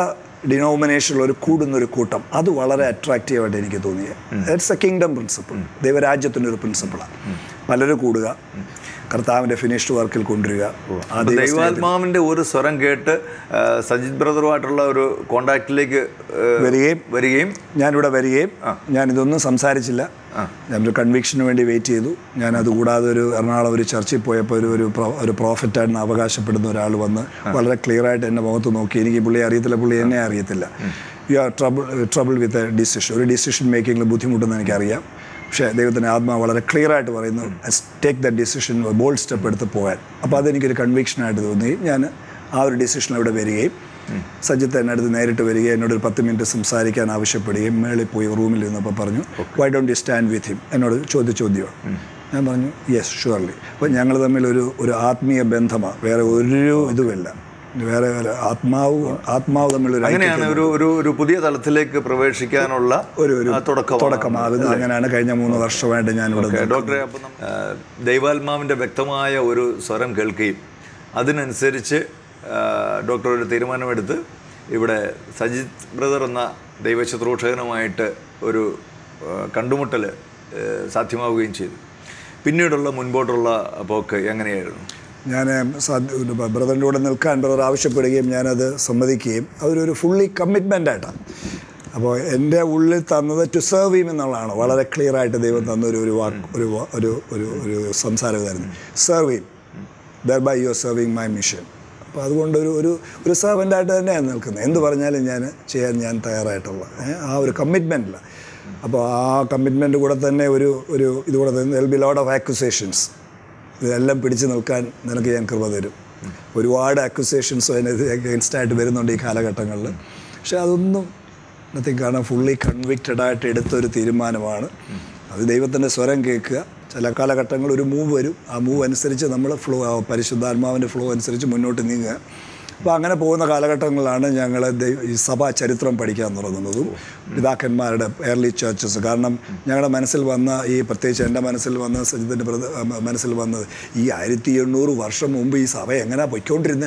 Speaker 2: ഡിനോമിനേഷനിൽ ഒരു കൂടുന്ന ഒരു കൂട്ടം അത് വളരെ അട്രാക്റ്റീവായിട്ട് എനിക്ക് തോന്നിയത് ഇറ്റ്സ് എ കിങ്ഡം പ്രിൻസിപ്പിൾ ദൈവരാജ്യത്തിൻ്റെ ഒരു പ്രിൻസിപ്പിളാണ് പലരും കൂടുക കർത്താവിൻ്റെ ഫിനിഷ്ഡ് വർക്കിൽ കൊണ്ടുവരിക ആ
Speaker 1: അപ്പൊ ദൈവാത്മാവിന്റെ ഒരു സ്വരം കേട്ട് ആ, സജിത് ബ്രദറുമായിട്ടുള്ള ഒരു കോണ്ടാക്റ്റിലേക്ക്
Speaker 2: വരികയും
Speaker 1: വരികയും
Speaker 2: ഞാനിവിടെ വരികയും ഞാൻ ഇതൊന്നും സംസാരിച്ചില്ല ഞാനൊരു കൺവിക്ഷന് വേണ്ടി വെയിറ്റ് ചെയ്തു ഞാൻ അതുകൂടാതെ ഒരു എറണാകുളം ഒരു ചർച്ചിൽ പോയപ്പോൾ ഒരു ഒരു പ്രോ- ഒരു പ്രോഫറ്റാണെന്ന് അവകാശപ്പെടുന്ന ഒരാൾ വന്ന് വളരെ ക്ലിയർ ആയിട്ട് എൻ്റെ മുഖത്ത് നോക്കി എനിക്ക് ഈ പുള്ളിയെ അറിയത്തില്ല പുള്ളി എന്നെ അറിയത്തില്ല you are trouble trouble with a decision ഒരു ഡിസിഷൻ മേക്കിങ്ങിൽ ബുദ്ധിമുട്ടെന്ന് എനിക്കറിയാം പക്ഷേ ദൈവത്തിൻ്റെ ആത്മാവ് വളരെ ക്ലിയർ ആയിട്ട് പറയുന്നു take the decision bold step എടുത്ത് പോകാൻ അപ്പോൾ അതെനിക്കൊരു കൺവിക്ഷനായിട്ട് തോന്നി ഞാൻ ആ ഒരു ഡിസിഷൻ ഇവിടെ വരികയും സജിത്ത് എന്നെ അടുത്ത് നേരിട്ട് വരികയും എന്നോട് ഒരു പത്ത് മിനിറ്റ് സംസാരിക്കാൻ ആവശ്യപ്പെടുകയും മേളിൽ പോയി റൂമിൽ ഇരുന്നപ്പോൾ പറഞ്ഞു why don't you stand with him എന്നോട് ചോദ്യ ചോദ്യമാണ് ഞാൻ പറഞ്ഞു യെസ് ഷുവർലി അപ്പോൾ ഞങ്ങൾ തമ്മിൽ ഒരു ഒരു ആത്മീയ ബന്ധമാണ് വേറെ ഒരു ഇതുമില്ല വേറെ വേറെ ആത്മാവ് ആത്മാവ് തമ്മിൽ ഒരു
Speaker 1: അങ്ങനെയാണ് ഒരു ഒരു ഒരു പുതിയ തലത്തിലേക്ക് പ്രവേശിക്കാനുള്ള
Speaker 2: ഒരു ഒരു
Speaker 1: ആ, തുടക്കമാണ്.
Speaker 2: തുടക്കമാകുന്നത് അങ്ങനെയാണ് കഴിഞ്ഞ മൂന്ന് വർഷമായിട്ട് ഞാൻ ഇവിടെ
Speaker 1: ഓക്കേ, ഡോക്ടറെ അപ്പം നമ്മ- ആ, ദൈവാത്മാവിന്റെ വ്യക്തമായ ഒരു സ്വരം കേൾക്കുകയും അതിനനുസരിച്ച് ആ, ഡോക്ടർ ഒരു തീരുമാനമെടുത്ത് ഇവിടെ സജിത് ബ്രദർ എന്ന ദൈവശുശ്രൂഷകനുമായിട്ട് ഒരു ആ, കണ്ടുമുട്ടൽ ആ, സാധ്യമാവുകയും ചെയ്തു പിന്നീടുള്ള മുൻപോട്ടുള്ള പോക്ക് എങ്ങനെയായിരുന്നു
Speaker 2: ഞാൻ ബ്രദറിൻ്റെ കൂടെ നിൽക്കാൻ ബ്രദർ ആവശ്യപ്പെടുകയും ഞാനത് സമ്മതിക്കുകയും അതൊരു ഫുള്ളി കമ്മിറ്റ്മെൻ്റ് ആയിട്ടാണ് അപ്പോൾ എൻ്റെ ഉള്ളിൽ തന്നത് ടു സെർവ് ചെയ്യും എന്നുള്ളതാണ് വളരെ ക്ലിയർ ആയിട്ട് ദൈവം തന്ന ഒരു ഒരു വാക്ക് ഒരു വാ- ഒരു ഒരു ഒരു സംസാരം ഇതായിരുന്നു സെർവ് ചെയ്യും thereby you are serving my mission അപ്പോൾ അതുകൊണ്ട് ഒരു ഒരു ഒരു സെർവൻ്റായിട്ട് തന്നെയാണ് നിൽക്കുന്നത് എന്ത് പറഞ്ഞാലും ഞാൻ ചെയ്യാൻ ഞാൻ തയ്യാറായിട്ടുള്ള ഏ, ആ ഒരു കമ്മിറ്റ്മെൻറ്റില്ല അപ്പോൾ ആ കമ്മിറ്റ്മെൻറ്റ് കൂടെ തന്നെ ഒരു ഒരു ഇതുകൂടെ തന്നെ L B load of accusations ഇതെല്ലാം പിടിച്ചു നിൽക്കാൻ നിനക്ക് ഞാൻ കൃപ തരും ഒരുപാട് അക്യുസേഷൻസ് അതിനെതിരെ അഗേൻസ്റ്റ് ആയിട്ട് വരുന്നുണ്ട് ഈ കാലഘട്ടങ്ങളിൽ പക്ഷെ അതൊന്നും നത്തിങ് കാരണം ഫുള്ളി കൺവിക്റ്റഡ് ആയിട്ട് എടുത്തൊരു തീരുമാനമാണ് അത് ദൈവത്തിൻ്റെ സ്വരം കേൾക്കുക ചില കാലഘട്ടങ്ങൾ ഒരു മൂവ് വരും ആ മൂവ് അനുസരിച്ച് നമ്മൾ ഫ്ലോ പരിശുദ്ധാത്മാവിൻ്റെ ഫ്ലോ അനുസരിച്ച് മുന്നോട്ട് നീങ്ങുക അപ്പോൾ അങ്ങനെ പോകുന്ന കാലഘട്ടങ്ങളിലാണ് ഞങ്ങൾ ദൈവ- ഈ സഭാ ചരിത്രം പഠിക്കാൻ തുടങ്ങുന്നതും പിതാക്കന്മാരുടെ എയർലി ചേർച്ചസ് കാരണം ഞങ്ങളുടെ മനസ്സിൽ വന്ന ഈ പ്രത്യേകിച്ച് എൻ്റെ മനസ്സിൽ വന്ന സജിത്തിൻ്റെ ബ്രദ മനസ്സിൽ വന്നത് ഈ ആയിരത്തി എണ്ണൂറ് വർഷം മുമ്പ് ഈ സഭ എങ്ങനെയാണ് പൊയ്ക്കൊണ്ടിരുന്നത്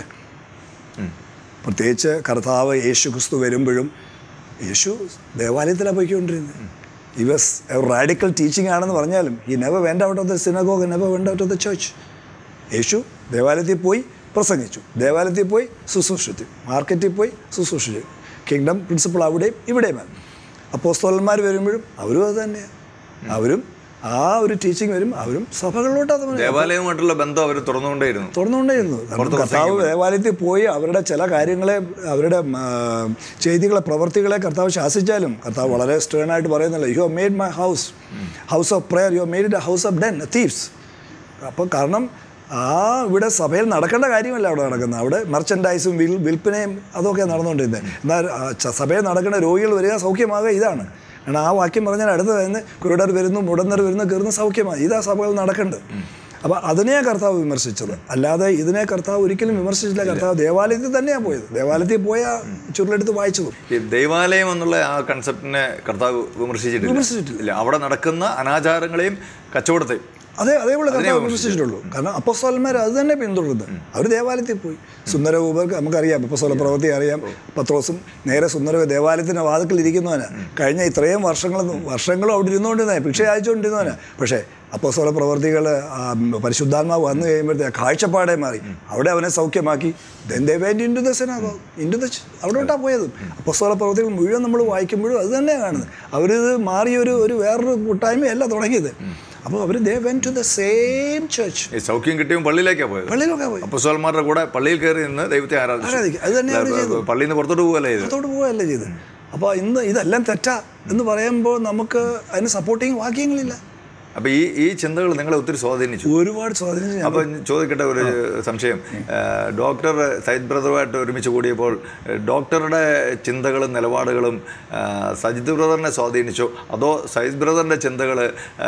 Speaker 2: പ്രത്യേകിച്ച് കർത്താവ് യേശു ക്രിസ്തു വരുമ്പോഴും യേശു ദേവാലയത്തിലാണ് പോയിക്കൊണ്ടിരുന്നത് ഈ വാസ് എ റാഡിക്കൽ ടീച്ചിങ് ആണെന്ന് പറഞ്ഞാലും ഈ never went out of the synagogue never went out of the church യേശു ദേവാലയത്തിൽ പോയി പ്രസംഗിച്ചു ദേവാലയത്തിൽ പോയി ശുശ്രൂഷിച്ചു മാർക്കറ്റിൽ പോയി ശുശ്രൂഷിച്ചു കിങ്ഡം പ്രിൻസിപ്പിൾ അവിടെയും ഇവിടെയുമാണ് അപ്പോസ്തോലന്മാർ വരുമ്പോഴും അവരും അത് തന്നെയാണ് അവരും ആ ഒരു ടീച്ചിങ് വരും അവരും സഭകളിലോട്ടാണ് നമ്മൾ
Speaker 1: ദേവാലയവുമായിട്ടുള്ള ബന്ധം അവർ തുറന്നുകൊണ്ടേയിരുന്നു
Speaker 2: തുറന്നുകൊണ്ടേയിരുന്നു കർത്താവ് ദേവാലയത്തിൽ പോയി അവരുടെ ചില കാര്യങ്ങളെ അവരുടെ ആ, ചെയ്തികളെ പ്രവർത്തികളെ കർത്താവ് ശാസിച്ചാലും കർത്താവ് വളരെ stern ആയിട്ട് പറയുന്നില്ല you have made my house house of prayer you have made it house of den thieves അപ്പോൾ കാരണം ആ ഇവിടെ സഭയിൽ നടക്കേണ്ട കാര്യമല്ല അവിടെ നടക്കുന്നത് അവിടെ മെർച്ചൻഡൈസും വിൽ വിൽപ്പനയും അതൊക്കെ നടന്നുകൊണ്ടിരുന്നത് എന്നാൽ ആ, ച- സഭയിൽ നടക്കുന്ന രോഗികൾ വരിക സൗഖ്യമാകുക ഇതാണ് കാരണം ആ വാക്യം പറഞ്ഞാൽ അടുത്ത് വരുന്ന കുരുടർ വരുന്നു മുടന്നർ വരുന്നു കയറുന്ന സൗഖ്യമാണ് ഇതാ സഭകൾ നടക്കേണ്ടത് അപ്പോൾ അതിനെ കർത്താവ് വിമർശിച്ചത് അല്ലാതെ ഇതിനെ കർത്താവ് ഒരിക്കലും വിമർശിച്ചില്ല കർത്താവ് ദേവാലയത്തിൽ തന്നെയാണ് പോയത് ദേവാലയത്തിൽ പോയ ചുരുളെടുത്ത് വായിച്ചതും
Speaker 1: ഈ ദൈവാലയം എന്നുള്ള ആ കൺസെപ്റ്റിനെ കർത്താവ് വിമർശിച്ചിട്ടില്ല
Speaker 2: വിമർശിച്ചിട്ടില്ല.
Speaker 1: ഇല്ല അവിടെ നടക്കുന്ന അനാചാരങ്ങളെയും കച്ചവടത്തെയും
Speaker 2: അതേ അതേപോലെ കർത്താവ് വിമർശിച്ചിട്ടുള്ളൂ കാരണം അപ്പസ്വലന്മാർ അത് തന്നെ പിന്തുടരുന്നത് അവർ ദേവാലയത്തിൽ പോയി സുന്ദരകൂപർക്ക് നമുക്കറിയാം അപ്പസ്വല പ്രവൃത്തി അറിയാം പത്രോസും നേരെ സുന്ദര ദേവാലയത്തിൻ്റെ വാതിക്കൽ ഇരിക്കുന്നവനാണ് കഴിഞ്ഞ ഇത്രയും വർഷങ്ങൾ വർഷങ്ങളും അവിടെ ഇരുന്നുകൊണ്ടിരുന്ന ഭിക്ഷ അയച്ചുകൊണ്ടിരുന്നവനാണ് പക്ഷേ അപ്പസ്വല പ്രവർത്തികൾ പരിശുദ്ധാത്മാവ് വന്നു കഴിയുമ്പോഴത്തെ കാഴ്ചപ്പാടെ മാറി അവിടെ അവനെ സൗഖ്യമാക്കി into the synagogue into the അവിടോട്ടാണ് പോയത് അപ്പസ്വല പ്രവർത്തികൾ മുഴുവൻ നമ്മൾ വായിക്കുമ്പോഴും അത് തന്നെയാണ് കാണുന്നത് അവരിത് മാറിയൊരു ഒരു വേറൊരു കൂട്ടായ്മയല്ല തുടങ്ങിയത് അപ്പോൾ അവർ they went to the same church
Speaker 1: ഈ സൗഖ്യം കിട്ടിയും പള്ളിയിലേക്കാണ് പോയത്
Speaker 2: പള്ളിയിലൊക്കെ പോയി
Speaker 1: അപ്പസ്വലന്മാരുടെ കൂടെ പള്ളിയിൽ കയറി നിന്ന് ദൈവത്തെ ആരാധിച്ചു
Speaker 2: ആരാധിക്കും. അത് തന്നെ അവര്
Speaker 1: അല്ല, പള്ളിയിൽ നിന്ന് പുറത്തോട്ട് പോകല്ലേ ഇത്
Speaker 2: അതോട് പോവുകയല്ലേ ചെയ്ത് അപ്പോൾ ഇന്ന് ഇതെല്ലാം തെറ്റാ എന്ന് പറയുമ്പോൾ നമുക്ക് അതിന് സപ്പോർട്ടിങ് വാക്യങ്ങളില്ല
Speaker 1: അപ്പൊ ഈ ഈ ചിന്തകൾ നിങ്ങളെ ഒത്തിരി സ്വാധീനിച്ചു
Speaker 2: ഒരുപാട് സ്വാധീനം ഞാൻ-
Speaker 1: അപ്പൊ ചോദിക്കട്ടെ ഒരു സംശയം ഏഹ്, ഡോക്ടർ സൈദ് ബ്രദറുമായിട്ട് ഒരുമിച്ച് കൂടിയപ്പോൾ ഏഹ്, ഡോക്ടറുടെ ചിന്തകളും നിലപാടുകളും ഏഹ്, സജിത് ബ്രദറിനെ സ്വാധീനിച്ചോ അതോ സൈദ് ബ്രദറിന്റെ ചിന്തകൾ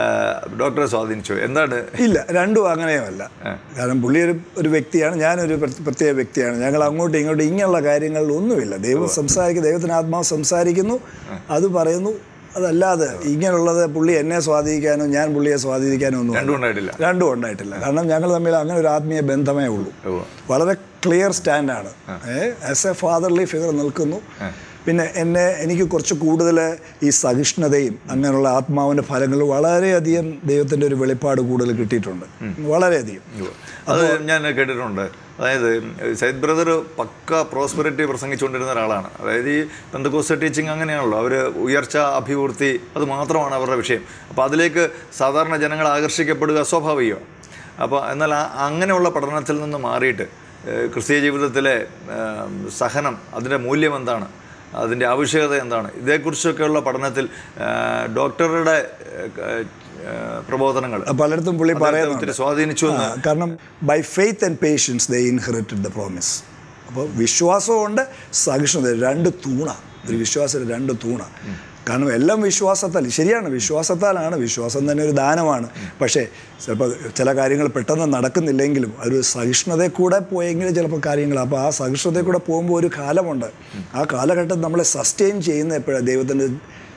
Speaker 1: ഡോക്ടറെ സ്വാധീനിച്ചോ എന്താണ്
Speaker 2: ഇല്ല രണ്ടും അങ്ങനെയുമല്ല കാരണം പുള്ളി ഒരു ഒരു വ്യക്തിയാണ് ഞാനൊരു പ്ര- പ്രത്യേക വ്യക്തിയാണ് ഞങ്ങൾ അങ്ങോട്ടും ഇങ്ങോട്ടും ഇങ്ങനെയുള്ള കാര്യങ്ങളിൽ ഒന്നുമില്ല ദൈവം സംസാരിക്കും ദൈവത്തിന് ആത്മാവ് സംസാരിക്കുന്നു അത് പറയുന്നു അതല്ലാതെ ഇങ്ങനെയുള്ളത് പുള്ളി എന്നെ സ്വാധീനിക്കാനോ ഞാൻ പുള്ളിയെ സ്വാധീനിക്കാനോ ഒന്നും
Speaker 1: രണ്ടും ഉണ്ടായിട്ടില്ല
Speaker 2: രണ്ടും ഉണ്ടായിട്ടില്ല കാരണം ഞങ്ങൾ തമ്മിൽ അങ്ങനെ ഒരു ആത്മീയ ബന്ധമേ ഉള്ളൂ
Speaker 1: ഉവ്വ്.
Speaker 2: വളരെ ക്ലിയർ സ്റ്റാൻഡാണ് ആസ് എ ഫാദർലി ഫിഗർ നിൽക്കുന്നു പിന്നെ എന്നെ എനിക്ക് കുറച്ച് കൂടുതൽ ഈ സഹിഷ്ണുതയും അങ്ങനെയുള്ള ആത്മാവിൻ്റെ ഫലങ്ങൾ വളരെയധികം ദൈവത്തിൻ്റെ ഒരു വെളിപ്പാട് കൂടുതൽ കിട്ടിയിട്ടുണ്ട് വളരെയധികം
Speaker 1: അത് ഞാൻ കേട്ടിട്ടുണ്ട് അതായത് സൈദ് ബ്രദർ പക്ക പ്രോസ്പെറിറ്റി പ്രസംഗിച്ചുകൊണ്ടിരുന്ന ഒരാളാണ് അതായത് ഈ പെന്തക്കോസ്റ്റ ടീച്ചിങ് അങ്ങനെയാണല്ലോ അവർ ഉയർച്ച അഭിവൃദ്ധി അത് മാത്രമാണ് അവരുടെ വിഷയം അപ്പോൾ അതിലേക്ക് സാധാരണ ജനങ്ങൾ ആകർഷിക്കപ്പെടുക സ്വാഭാവികമാണ് അപ്പോൾ എന്നാൽ ആ അങ്ങനെയുള്ള പഠനത്തിൽ നിന്ന് മാറിയിട്ട് ഏഹ്, ക്രിസ്തീയ ജീവിതത്തിലെ ഏഹ്, സഹനം അതിൻ്റെ മൂല്യം എന്താണ് അതിൻ്റെ ആവശ്യകത എന്താണ് ഇതേക്കുറിച്ചൊക്കെയുള്ള പഠനത്തിൽ ഏഹ്, ഡോക്ടറുടെ ഏഹ്, ഏഹ്, പ്രബോധനങ്ങൾ
Speaker 2: പലയിടത്തും പുള്ളി പറയുന്നുണ്ട്
Speaker 1: ഒത്തിരി സ്വാധീനിച്ചു എന്ന്
Speaker 2: ആ, കാരണം by faith and patience they inherited the promise അപ്പോൾ വിശ്വാസമുണ്ട് സഹിഷ്ണുത രണ്ട് തൂണ ഒരു വിശ്വാസത്തിൽ രണ്ട് തൂണ കാരണം എല്ലാം വിശ്വാസത്താൽ ശരിയാണ് വിശ്വാസത്താലാണ് വിശ്വാസം തന്നെ ഒരു ദാനമാണ് പക്ഷേ ചിലപ്പോൾ ചില കാര്യങ്ങൾ പെട്ടെന്ന് നടക്കുന്നില്ലെങ്കിലും ഒരു സഹിഷ്ണുതയിൽ കൂടെ പോയെങ്കിൽ ചിലപ്പോൾ കാര്യങ്ങൾ അപ്പോൾ ആ സഹിഷ്ണുതയിൽ കൂടെ പോകുമ്പോൾ ഒരു കാലമുണ്ട് ആ കാലഘട്ടം നമ്മളെ സസ്റ്റെയിൻ ചെയ്യുന്ന എപ്പോഴാണ് ദൈവത്തിൻ്റെ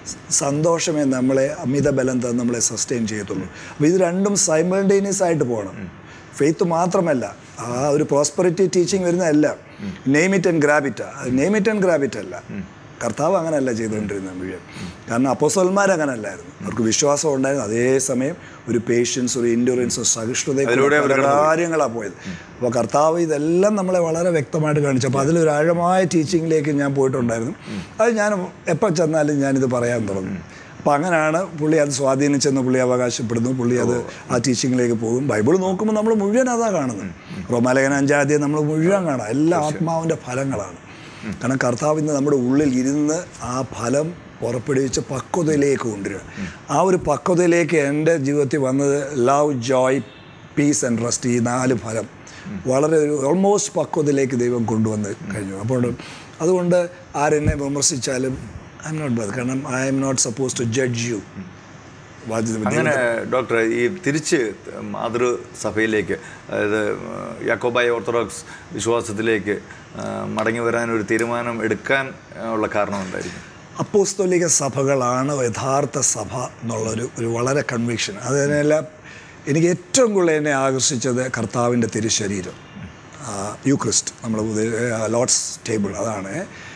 Speaker 2: സന്തോഷമേ നമ്മളെ അമിത ബലം തന്ന് നമ്മളെ സസ്റ്റെയിൻ ചെയ്യത്തുള്ളൂ അപ്പോൾ ഇത് രണ്ടും സൈമൾട്ടേനിയസ് ആയിട്ട് പോകണം ഫെയ്ത്ത് മാത്രമല്ല ആ ഒരു പ്രോസ്പെറിറ്റി ടീച്ചിങ് വരുന്നതല്ല name it and grab it name it and grab it അല്ല കർത്താവ് അങ്ങനെയല്ല ചെയ്തുകൊണ്ടിരുന്നത് മുഴുവൻ കാരണം അപ്പോസോന്മാർ അങ്ങനെയല്ലായിരുന്നു അവർക്ക് വിശ്വാസം ഉണ്ടായിരുന്നു അതേസമയം ഒരു പേഷ്യൻസ് ഒരു ഇൻഡുറൻസ് സഹിഷ്ണുത
Speaker 1: അതിലൂടെ അവർ
Speaker 2: കാര്യങ്ങളാണ് പോയത് അപ്പോൾ കർത്താവ് ഇതെല്ലാം നമ്മളെ വളരെ വ്യക്തമായിട്ട് കാണിച്ചു അപ്പോൾ അതിലൊരു ആഴമായ ടീച്ചിങ്ങിലേക്ക് ഞാൻ പോയിട്ടുണ്ടായിരുന്നു അത് ഞാൻ എപ്പോൾ ചെന്നാലും ഞാനിത് പറയാൻ തുടങ്ങും അപ്പോൾ അങ്ങനെയാണ് പുള്ളി അത് സ്വാധീനിച്ചെന്ന് പുള്ളി അവകാശപ്പെടുന്നു പുള്ളി അത് ആ ടീച്ചിങ്ങിലേക്ക് പോകും ബൈബിൾ നോക്കുമ്പോൾ നമ്മൾ മുഴുവൻ അതാ കാണുന്നത് റോമാലേഖന അഞ്ചാദ്യം നമ്മൾ മുഴുവൻ കാണാം എല്ലാ ആത്മാവിൻ്റെ ഫലങ്ങളാണ് കാരണം കർത്താവ് ഇന്ന് നമ്മുടെ ഉള്ളിൽ ഇരുന്ന് ആ ഫലം പുറപ്പെടുവിച്ച് പക്വതയിലേക്ക് കൊണ്ടുവരിക ആ ഒരു പക്വതയിലേക്ക് എൻ്റെ ജീവിതത്തിൽ വന്നത് love joy peace and rest ഈ നാല് ഫലം വളരെ ഒരു ഓൾമോസ്റ്റ് പക്വതയിലേക്ക് ദൈവം കൊണ്ടുവന്ന് കഴിഞ്ഞു അപ്പോൾ അതുകൊണ്ട് ആരെന്നെ വിമർശിച്ചാലും ഐ എം നോട്ട് ബദ് കാരണം I am not suppose to judge you
Speaker 1: അങ്ങനെ ഡോക്ടർ ഈ തിരിച്ച് മാതൃസഭയിലേക്ക് അതായത് യാക്കോബായ ഓർത്തഡോക്സ് വിശ്വാസത്തിലേക്ക് ആ, മടങ്ങി വരാൻ ഒരു തീരുമാനം എടുക്കാൻ ഉള്ള കാരണം എന്തായിരിക്കും
Speaker 2: അപ്പോസ്തോലിക സഭകളാണ് യഥാർത്ഥ സഭ എന്നുള്ളൊരു ഒരു വളരെ കൺവിക്ഷൻ അതിനെല്ലാം എനിക്ക് ഏറ്റവും കൂടുതൽ എന്നെ ആകർഷിച്ചത് കർത്താവിൻ്റെ തിരുശരീരം യൂക്രിസ്റ്റ് നമ്മൾ ലോഡ്സ് ടേബിൾ അതാണ്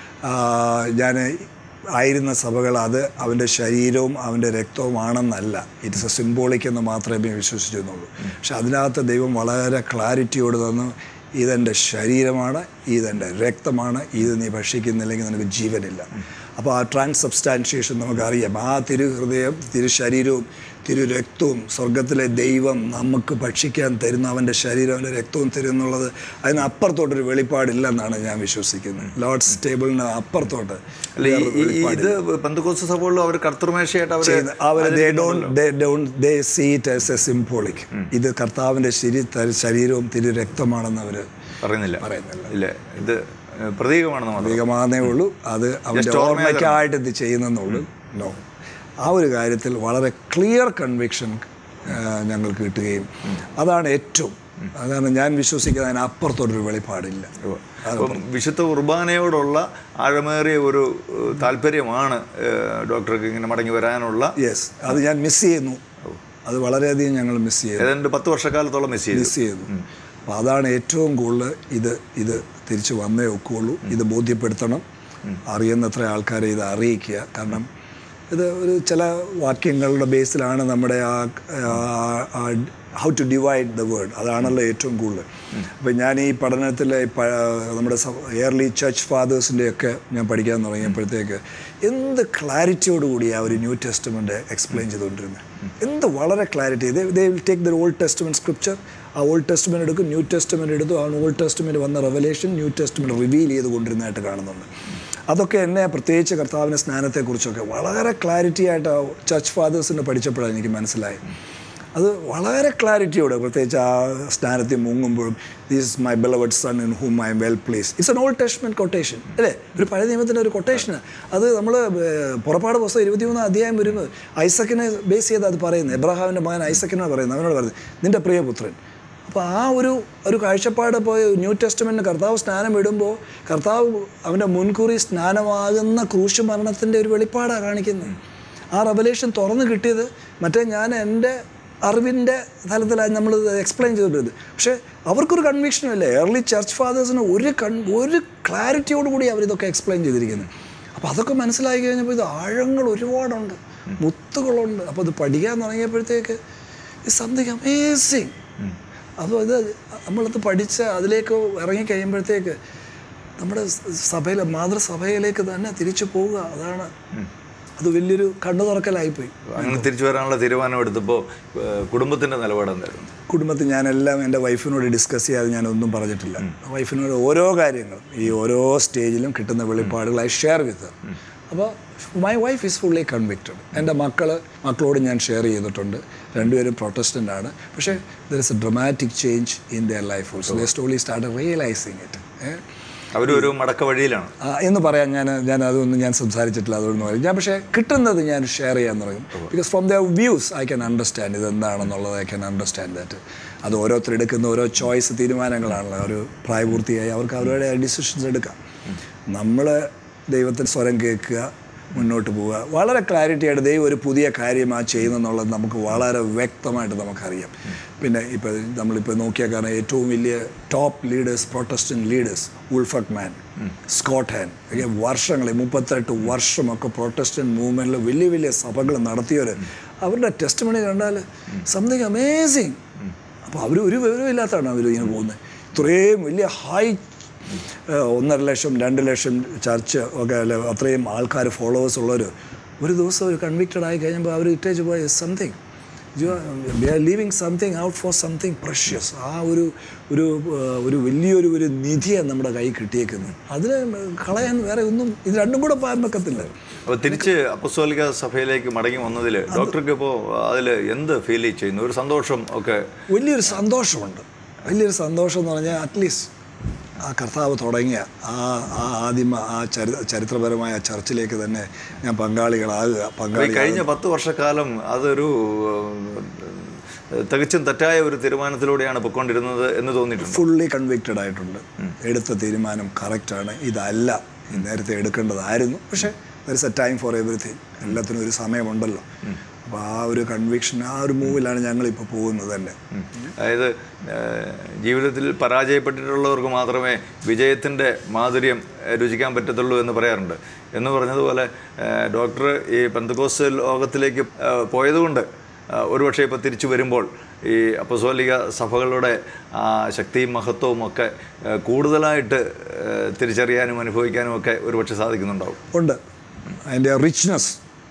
Speaker 2: ഞാൻ ആയിരുന്ന സഭകൾ അത് അവൻ്റെ ശരീരവും അവൻ്റെ രക്തവുമാണെന്നല്ല ഇറ്റ്സ് എ സിംബോളിക് എന്ന് മാത്രമേ വിശ്വസിച്ചിരുന്നുള്ളൂ പക്ഷെ അതിനകത്ത് ദൈവം വളരെ ക്ലാരിറ്റിയോട് തന്നു ഇതെൻ്റെ ശരീരമാണ് ഇതെൻ്റെ രക്തമാണ് ഇത് നീ ഭക്ഷിക്കുന്നില്ലെങ്കിൽ നിനക്ക് ജീവനില്ല അപ്പോൾ ആ ട്രാൻസ് സബ്സ്റ്റാൻഷിയേഷൻ നമുക്കറിയാം ആ തിരുഹൃദയം തിരുശരീരവും തിരു രക്തവും സ്വർഗത്തിലെ ദൈവം നമുക്ക് ഭക്ഷിക്കാൻ തരുന്ന അവൻ്റെ ശരീരം അവൻ്റെ രക്തവും തരും എന്നുള്ളത് അതിന് അപ്പുറത്തോട്ടൊരു വെളിപ്പാടില്ലെന്നാണ് ഞാൻ വിശ്വസിക്കുന്നത് ലോർഡ്സ് ടേബിളിന് അപ്പുറത്തോട്ട്
Speaker 1: അല്ല ഈ- ഈ- ഈ ഇത് പെന്തക്കോസ്ത് സഭകളിലും അവർ കർത്തൃമേശയായിട്ട് അവർ
Speaker 2: അവർ they don't they don't they see it as a symbolic ഇത് കർത്താവിൻ്റെ ശരി ത- ശരീരവും തിരു രക്തമാണെന്ന് അവർ
Speaker 1: പറയുന്നില്ല
Speaker 2: പറയുന്നില്ല.
Speaker 1: ഇല്ല ഇത് ഏഹ്, പ്രതീകമാണെന്ന് മാത്രം
Speaker 2: അധികമാകുന്നേ ഉള്ളൂ അത് അവൻ്റെ
Speaker 1: Just ഓർമ്മയാകണം.
Speaker 2: ഓർമ്മയ്ക്കായിട്ട് ഇത് ചെയ്യുന്നെന്നുള്ളൂ നോ ആ ഒരു കാര്യത്തിൽ വളരെ ക്ലിയർ കൺവിക്ഷൻ ഞങ്ങൾക്ക് കിട്ടുകയും അതാണ് ഏറ്റവും അതാണ് ഞാൻ വിശ്വസിക്കുന്നത് അതിന് അപ്പുറത്തോട്ടൊരു വെളിപ്പാടില്ല
Speaker 1: അപ്പം വിശുദ്ധ കുർബാനയോടുള്ള ആഴമേറിയ ഒരു ഏഹ്, താല്പര്യമാണ് ഏഹ്, ഡോക്ടർക്ക് ഇങ്ങനെ മടങ്ങി വരാനുള്ള
Speaker 2: യെസ് അത് ഞാൻ മിസ് ചെയ്യുന്നു അത് വളരെയധികം ഞങ്ങൾ മിസ് ചെയ്യുന്നു
Speaker 1: ഏതാണ്ട് പത്ത് വർഷക്കാലത്തോളം മിസ് ചെയ്തു
Speaker 2: മിസ് ചെയ്തു അപ്പോൾ അതാണ് ഏറ്റവും കൂടുതൽ ഇത് ഇത് തിരിച്ചു വന്നേ ഒക്കുള്ളൂ ഇത് ബോധ്യപ്പെടുത്തണം അറിയുന്നത്ര ആൾക്കാരെ ഇത് അറിയിക്കുക കാരണം ഇത് ഒരു ചില വാക്യങ്ങളുടെ ബേസിലാണ് നമ്മുടെ ആ how to divide the word അതാണല്ലോ ഏറ്റവും കൂടുതൽ അപ്പോൾ ഞാൻ ഈ പഠനത്തിൽ നമ്മുടെ ഇയർലി ചർച്ച് ഫാദേഴ്സിൻ്റെയൊക്കെ ഞാൻ പഠിക്കാൻ തുടങ്ങിയപ്പോഴത്തേക്ക് എന്ത് ക്ലാരിറ്റിയോടുകൂടി ആ ഒരു ന്യൂ ടെസ്റ്റ്മെൻറ്റ് എക്സ്പ്ലെയിൻ ചെയ്തുകൊണ്ടിരുന്നത് എന്ത് വളരെ clarity they they will take the Old Testament scripture ആ ഓൾഡ് ടെസ്റ്റ്മെൻറ്റ് എടുക്കും ന്യൂ ടെസ്റ്റ്മെൻറ്റ് എടുത്തു ആ ഓൾഡ് ടെസ്റ്റ്മെൻറ്റ് വന്ന റെവലേഷൻ ന്യൂ ടെസ്റ്റ്മെൻറ്റ് റിവീൽ ചെയ്ത് കൊണ്ടിരുന്നതായിട്ട് കാണുന്നുണ്ട് അതൊക്കെ എന്നെ പ്രത്യേകിച്ച് കർത്താവിൻ്റെ സ്നാനത്തെക്കുറിച്ചൊക്കെ വളരെ ക്ലാരിറ്റി ആയിട്ട് ആ ചർച്ച് ഫാദേഴ്സിൻ്റെ പഠിച്ചപ്പോഴാണ് എനിക്ക് മനസ്സിലായി അത് വളരെ ക്ലാരിറ്റിയോടെ പ്രത്യേകിച്ച് ആ സ്നാനത്തിൽ മുങ്ങുമ്പോഴും this my beloved son in whom I am well pleased it's an Old Testament quotation അല്ലേ ഒരു പഴയ നിയമത്തിൻ്റെ ഒരു കൊട്ടേഷന് അത് നമ്മൾ പുറപ്പാട് പുസ്തകം ഇരുപത്തിമൂന്ന് അധ്യായം വരുമ്പോൾ ഐസക്കിനെ ബേസ് ചെയ്ത് അത് പറയുന്നത് എബ്രഹാമിൻ്റെ മകൻ ഐസക്കിനാണ് പറയുന്നത് അവനോട് പറയുന്നത് നിൻ്റെ പ്രിയപുത്രൻ അപ്പോൾ ആ ഒരു ഒരു കാഴ്ചപ്പാട് പോയി ന്യൂ ടെസ്റ്റ്മെൻറ്റിന് കർത്താവ് സ്നാനം ഇടുമ്പോൾ കർത്താവ് അവൻ്റെ മുൻകൂറി സ്നാനമാകുന്ന ക്രൂശ് മരണത്തിൻ്റെ ഒരു വെളിപ്പാടാണ് കാണിക്കുന്നത് ആ റെവലേഷൻ തുറന്ന് കിട്ടിയത് മറ്റേ ഞാൻ എൻ്റെ അറിവിൻ്റെ തലത്തിലാണ് നമ്മൾ എക്സ്പ്ലെയിൻ ചെയ്തിട്ടുള്ളത് പക്ഷേ അവർക്കൊരു കൺവിക്ഷനും ഇല്ല ഏർലി ചർച്ച് ഫാദേഴ്സിന് ഒരു കൺ ഒരു ക്ലാരിറ്റിയോട് കൂടി അവരിതൊക്കെ എക്സ്പ്ലെയിൻ ചെയ്തിരിക്കുന്നത് അപ്പോൾ അതൊക്കെ മനസ്സിലായി കഴിഞ്ഞപ്പോൾ ഇത് ആഴങ്ങൾ ഒരുപാടുണ്ട് മുത്തുകളുണ്ട് അപ്പോൾ ഇത് പഠിക്കാൻ തുടങ്ങിയപ്പോഴത്തേക്ക് ഇത് സംതിങ് അമേസിങ് അപ്പോൾ ഇത് നമ്മളത് പഠിച്ച് അതിലേക്ക് ഇറങ്ങിക്കഴിയുമ്പോഴത്തേക്ക് നമ്മുടെ സഭയിലെ മാതൃസഭയിലേക്ക് തന്നെ തിരിച്ചു പോവുക അതാണ് അത് വലിയൊരു കണ്ണു തുറക്കലായിപ്പോയി
Speaker 1: അങ്ങനെ തിരിച്ചു വരാനുള്ള തീരുമാനം എടുത്തപ്പോൾ കുടുംബത്തിൻ്റെ നിലപാട് എന്തായിരുന്നു
Speaker 2: കുടുംബത്തിൽ ഞാനെല്ലാം എൻ്റെ വൈഫിനോട് ഡിസ്കസ് ചെയ്യാതെ ഞാനൊന്നും പറഞ്ഞിട്ടില്ല വൈഫിനോട് ഓരോ കാര്യങ്ങളും ഈ ഓരോ സ്റ്റേജിലും കിട്ടുന്ന വെളിപ്പാടുകൾ ഐ ഷെയർ വിത്ത് അപ്പോൾ my wife is fully convicted എൻ്റെ മക്കൾ മക്കളോട് ഞാൻ ഷെയർ ചെയ്തിട്ടുണ്ട് രണ്ടുപേരും പ്രൊട്ടസ്റ്റൻ്റ് ആണ് പക്ഷേ there is a dramatic change in their life also they slowly start realising it
Speaker 1: അവരും ഒരു മടക്ക വഴിയിലാണ്
Speaker 2: ആ, എന്ന് പറയാൻ ഞാൻ ഞാൻ അതൊന്നും ഞാൻ സംസാരിച്ചിട്ടില്ല അതുകൊണ്ടെന്ന് പറയും ഞാൻ പക്ഷേ കിട്ടുന്നത് ഞാൻ ഷെയർ ചെയ്യാൻ തുടങ്ങും because from the views I can understand ഇത് എന്താണെന്നുള്ളത് ഐ ക്യാൻ അണ്ടർസ്റ്റാൻഡ് ദാറ്റ് അത് ഓരോരുത്തർ എടുക്കുന്ന ഓരോ ചോയ്സ് തീരുമാനങ്ങളാണല്ലോ ഒരു പ്രായപൂർത്തിയായി അവർക്ക് അവരുടെ ഡിസിഷൻസ് എടുക്കാം നമ്മൾ ദൈവത്തിൻ്റെ സ്വരം കേൾക്കുക മുന്നോട്ട് പോവുക വളരെ ക്ലാരിറ്റി ആയിട്ട് ദൈവം ഒരു പുതിയ കാര്യം ആ ചെയ്യുന്നെന്നുള്ളത് നമുക്ക് വളരെ വ്യക്തമായിട്ട് നമുക്കറിയാം പിന്നെ ഇപ്പോൾ നമ്മളിപ്പോൾ നോക്കിയാൽ കാരണം ഏറ്റവും വലിയ top leaders Protestant leaders Ulf Ekman Scott Hahn ഒക്കെ വർഷങ്ങൾ മുപ്പത്തെട്ട് വർഷമൊക്കെ പ്രൊട്ടസ്റ്റൻ മൂവ്മെൻറ്റിൽ വലിയ വലിയ സഭകൾ നടത്തിയവർ അവരുടെ ടെസ്റ്റ് മണി കണ്ടാൽ സംതിങ് അമേസിങ് അപ്പോൾ അവർ ഒരു വിവരമില്ലാത്തതാണ് അവർ ഇങ്ങനെ പോകുന്നത് ഇത്രയും വലിയ ഹൈ ഏഹ് ഒന്നര ലക്ഷം രണ്ട് ലക്ഷം ചർച്ച് ഒക്കെ അല്ലെ അത്രയും ആൾക്കാർ ഫോളോവേഴ്സ് ഉള്ളവർ ഒരു ദിവസം ഒരു കൺവിക്റ്റഡ് ആയി കഴിയുമ്പോൾ അവർ ഇട്ടേച്ച് പോയ something we are leaving something out for something precious ആ ഒരു ഒരു ഏഹ് ഒരു വലിയൊരു ഒരു നിധിയാണ് നമ്മുടെ കൈ കിട്ടിയേക്കുന്നത് അതിന് കളയാൻ വേറെ ഒന്നും ഇത് രണ്ടും കൂടെ പാൻ വെക്കത്തില്ല
Speaker 1: അപ്പോൾ തിരിച്ച് അപ്പസ്തോലിക സഭയിലേക്ക് മടങ്ങി വന്നതിൽ ഡോക്ടർക്ക് ഇപ്പോൾ അതിൽ എന്ത് ഫീൽ ചെയ്യുന്നു ഒരു സന്തോഷം ഒക്കെ
Speaker 2: വലിയൊരു സന്തോഷമുണ്ട് വലിയൊരു സന്തോഷം എന്ന് പറഞ്ഞാൽ അറ്റ്ലീസ്റ്റ് ആ കർത്താവ് തുടങ്ങിയ ആ ആ ആദിമ ആ ചരി ചരിത്രപരമായ ആ ചർച്ചിലേക്ക് തന്നെ ഞാൻ പങ്കാളികളാകുക
Speaker 1: ഈ
Speaker 2: പങ്കാളി
Speaker 1: കഴിഞ്ഞ പത്ത് വർഷക്കാലം അതൊരു ഏഹ്, തികച്ചും തെറ്റായ ഒരു തീരുമാനത്തിലൂടെയാണ് പൊയ്ക്കൊണ്ടിരുന്നത് എന്ന് തോന്നിയിട്ടുണ്ട്
Speaker 2: ഫുള്ളി കൺവിക്റ്റഡ് ആയിട്ടുണ്ട് എടുത്ത തീരുമാനം കറക്റ്റാണ് ഇതല്ല ഇത് നേരത്തെ എടുക്കേണ്ടതായിരുന്നു പക്ഷേ there is a time for everything എല്ലാത്തിനും ഒരു സമയമുണ്ടല്ലോ അപ്പോൾ ആ ഒരു കൺവിക്ഷൻ ആ ഒരു മൂവിലാണ് ഞങ്ങളിപ്പോൾ പോകുന്നത് തന്നെ
Speaker 1: അതായത് ഏഹ്, ജീവിതത്തിൽ പരാജയപ്പെട്ടിട്ടുള്ളവർക്ക് മാത്രമേ വിജയത്തിൻ്റെ മാധുര്യം ഏഹ്, രുചിക്കാൻ പറ്റത്തുള്ളൂ എന്ന് പറയാറുണ്ട് എന്ന് പറഞ്ഞതുപോലെ ഏഹ്, ഡോക്ടർ ഈ പെന്തക്കോസ് ലോകത്തിലേക്ക് ഏഹ്, പോയതുകൊണ്ട് ഏഹ്, ഒരുപക്ഷെ ഇപ്പോൾ തിരിച്ചു വരുമ്പോൾ ഈ അപ്പസോലിക സഭകളുടെ ആ ശക്തിയും മഹത്വവും ഒക്കെ ഏഹ്, കൂടുതലായിട്ട് ഏഹ്, തിരിച്ചറിയാനും അനുഭവിക്കാനും ഒക്കെ ഒരുപക്ഷെ സാധിക്കുന്നുണ്ടാവും
Speaker 2: ഉണ്ട് അതിൻ്റെ റിച്ച്നെസ്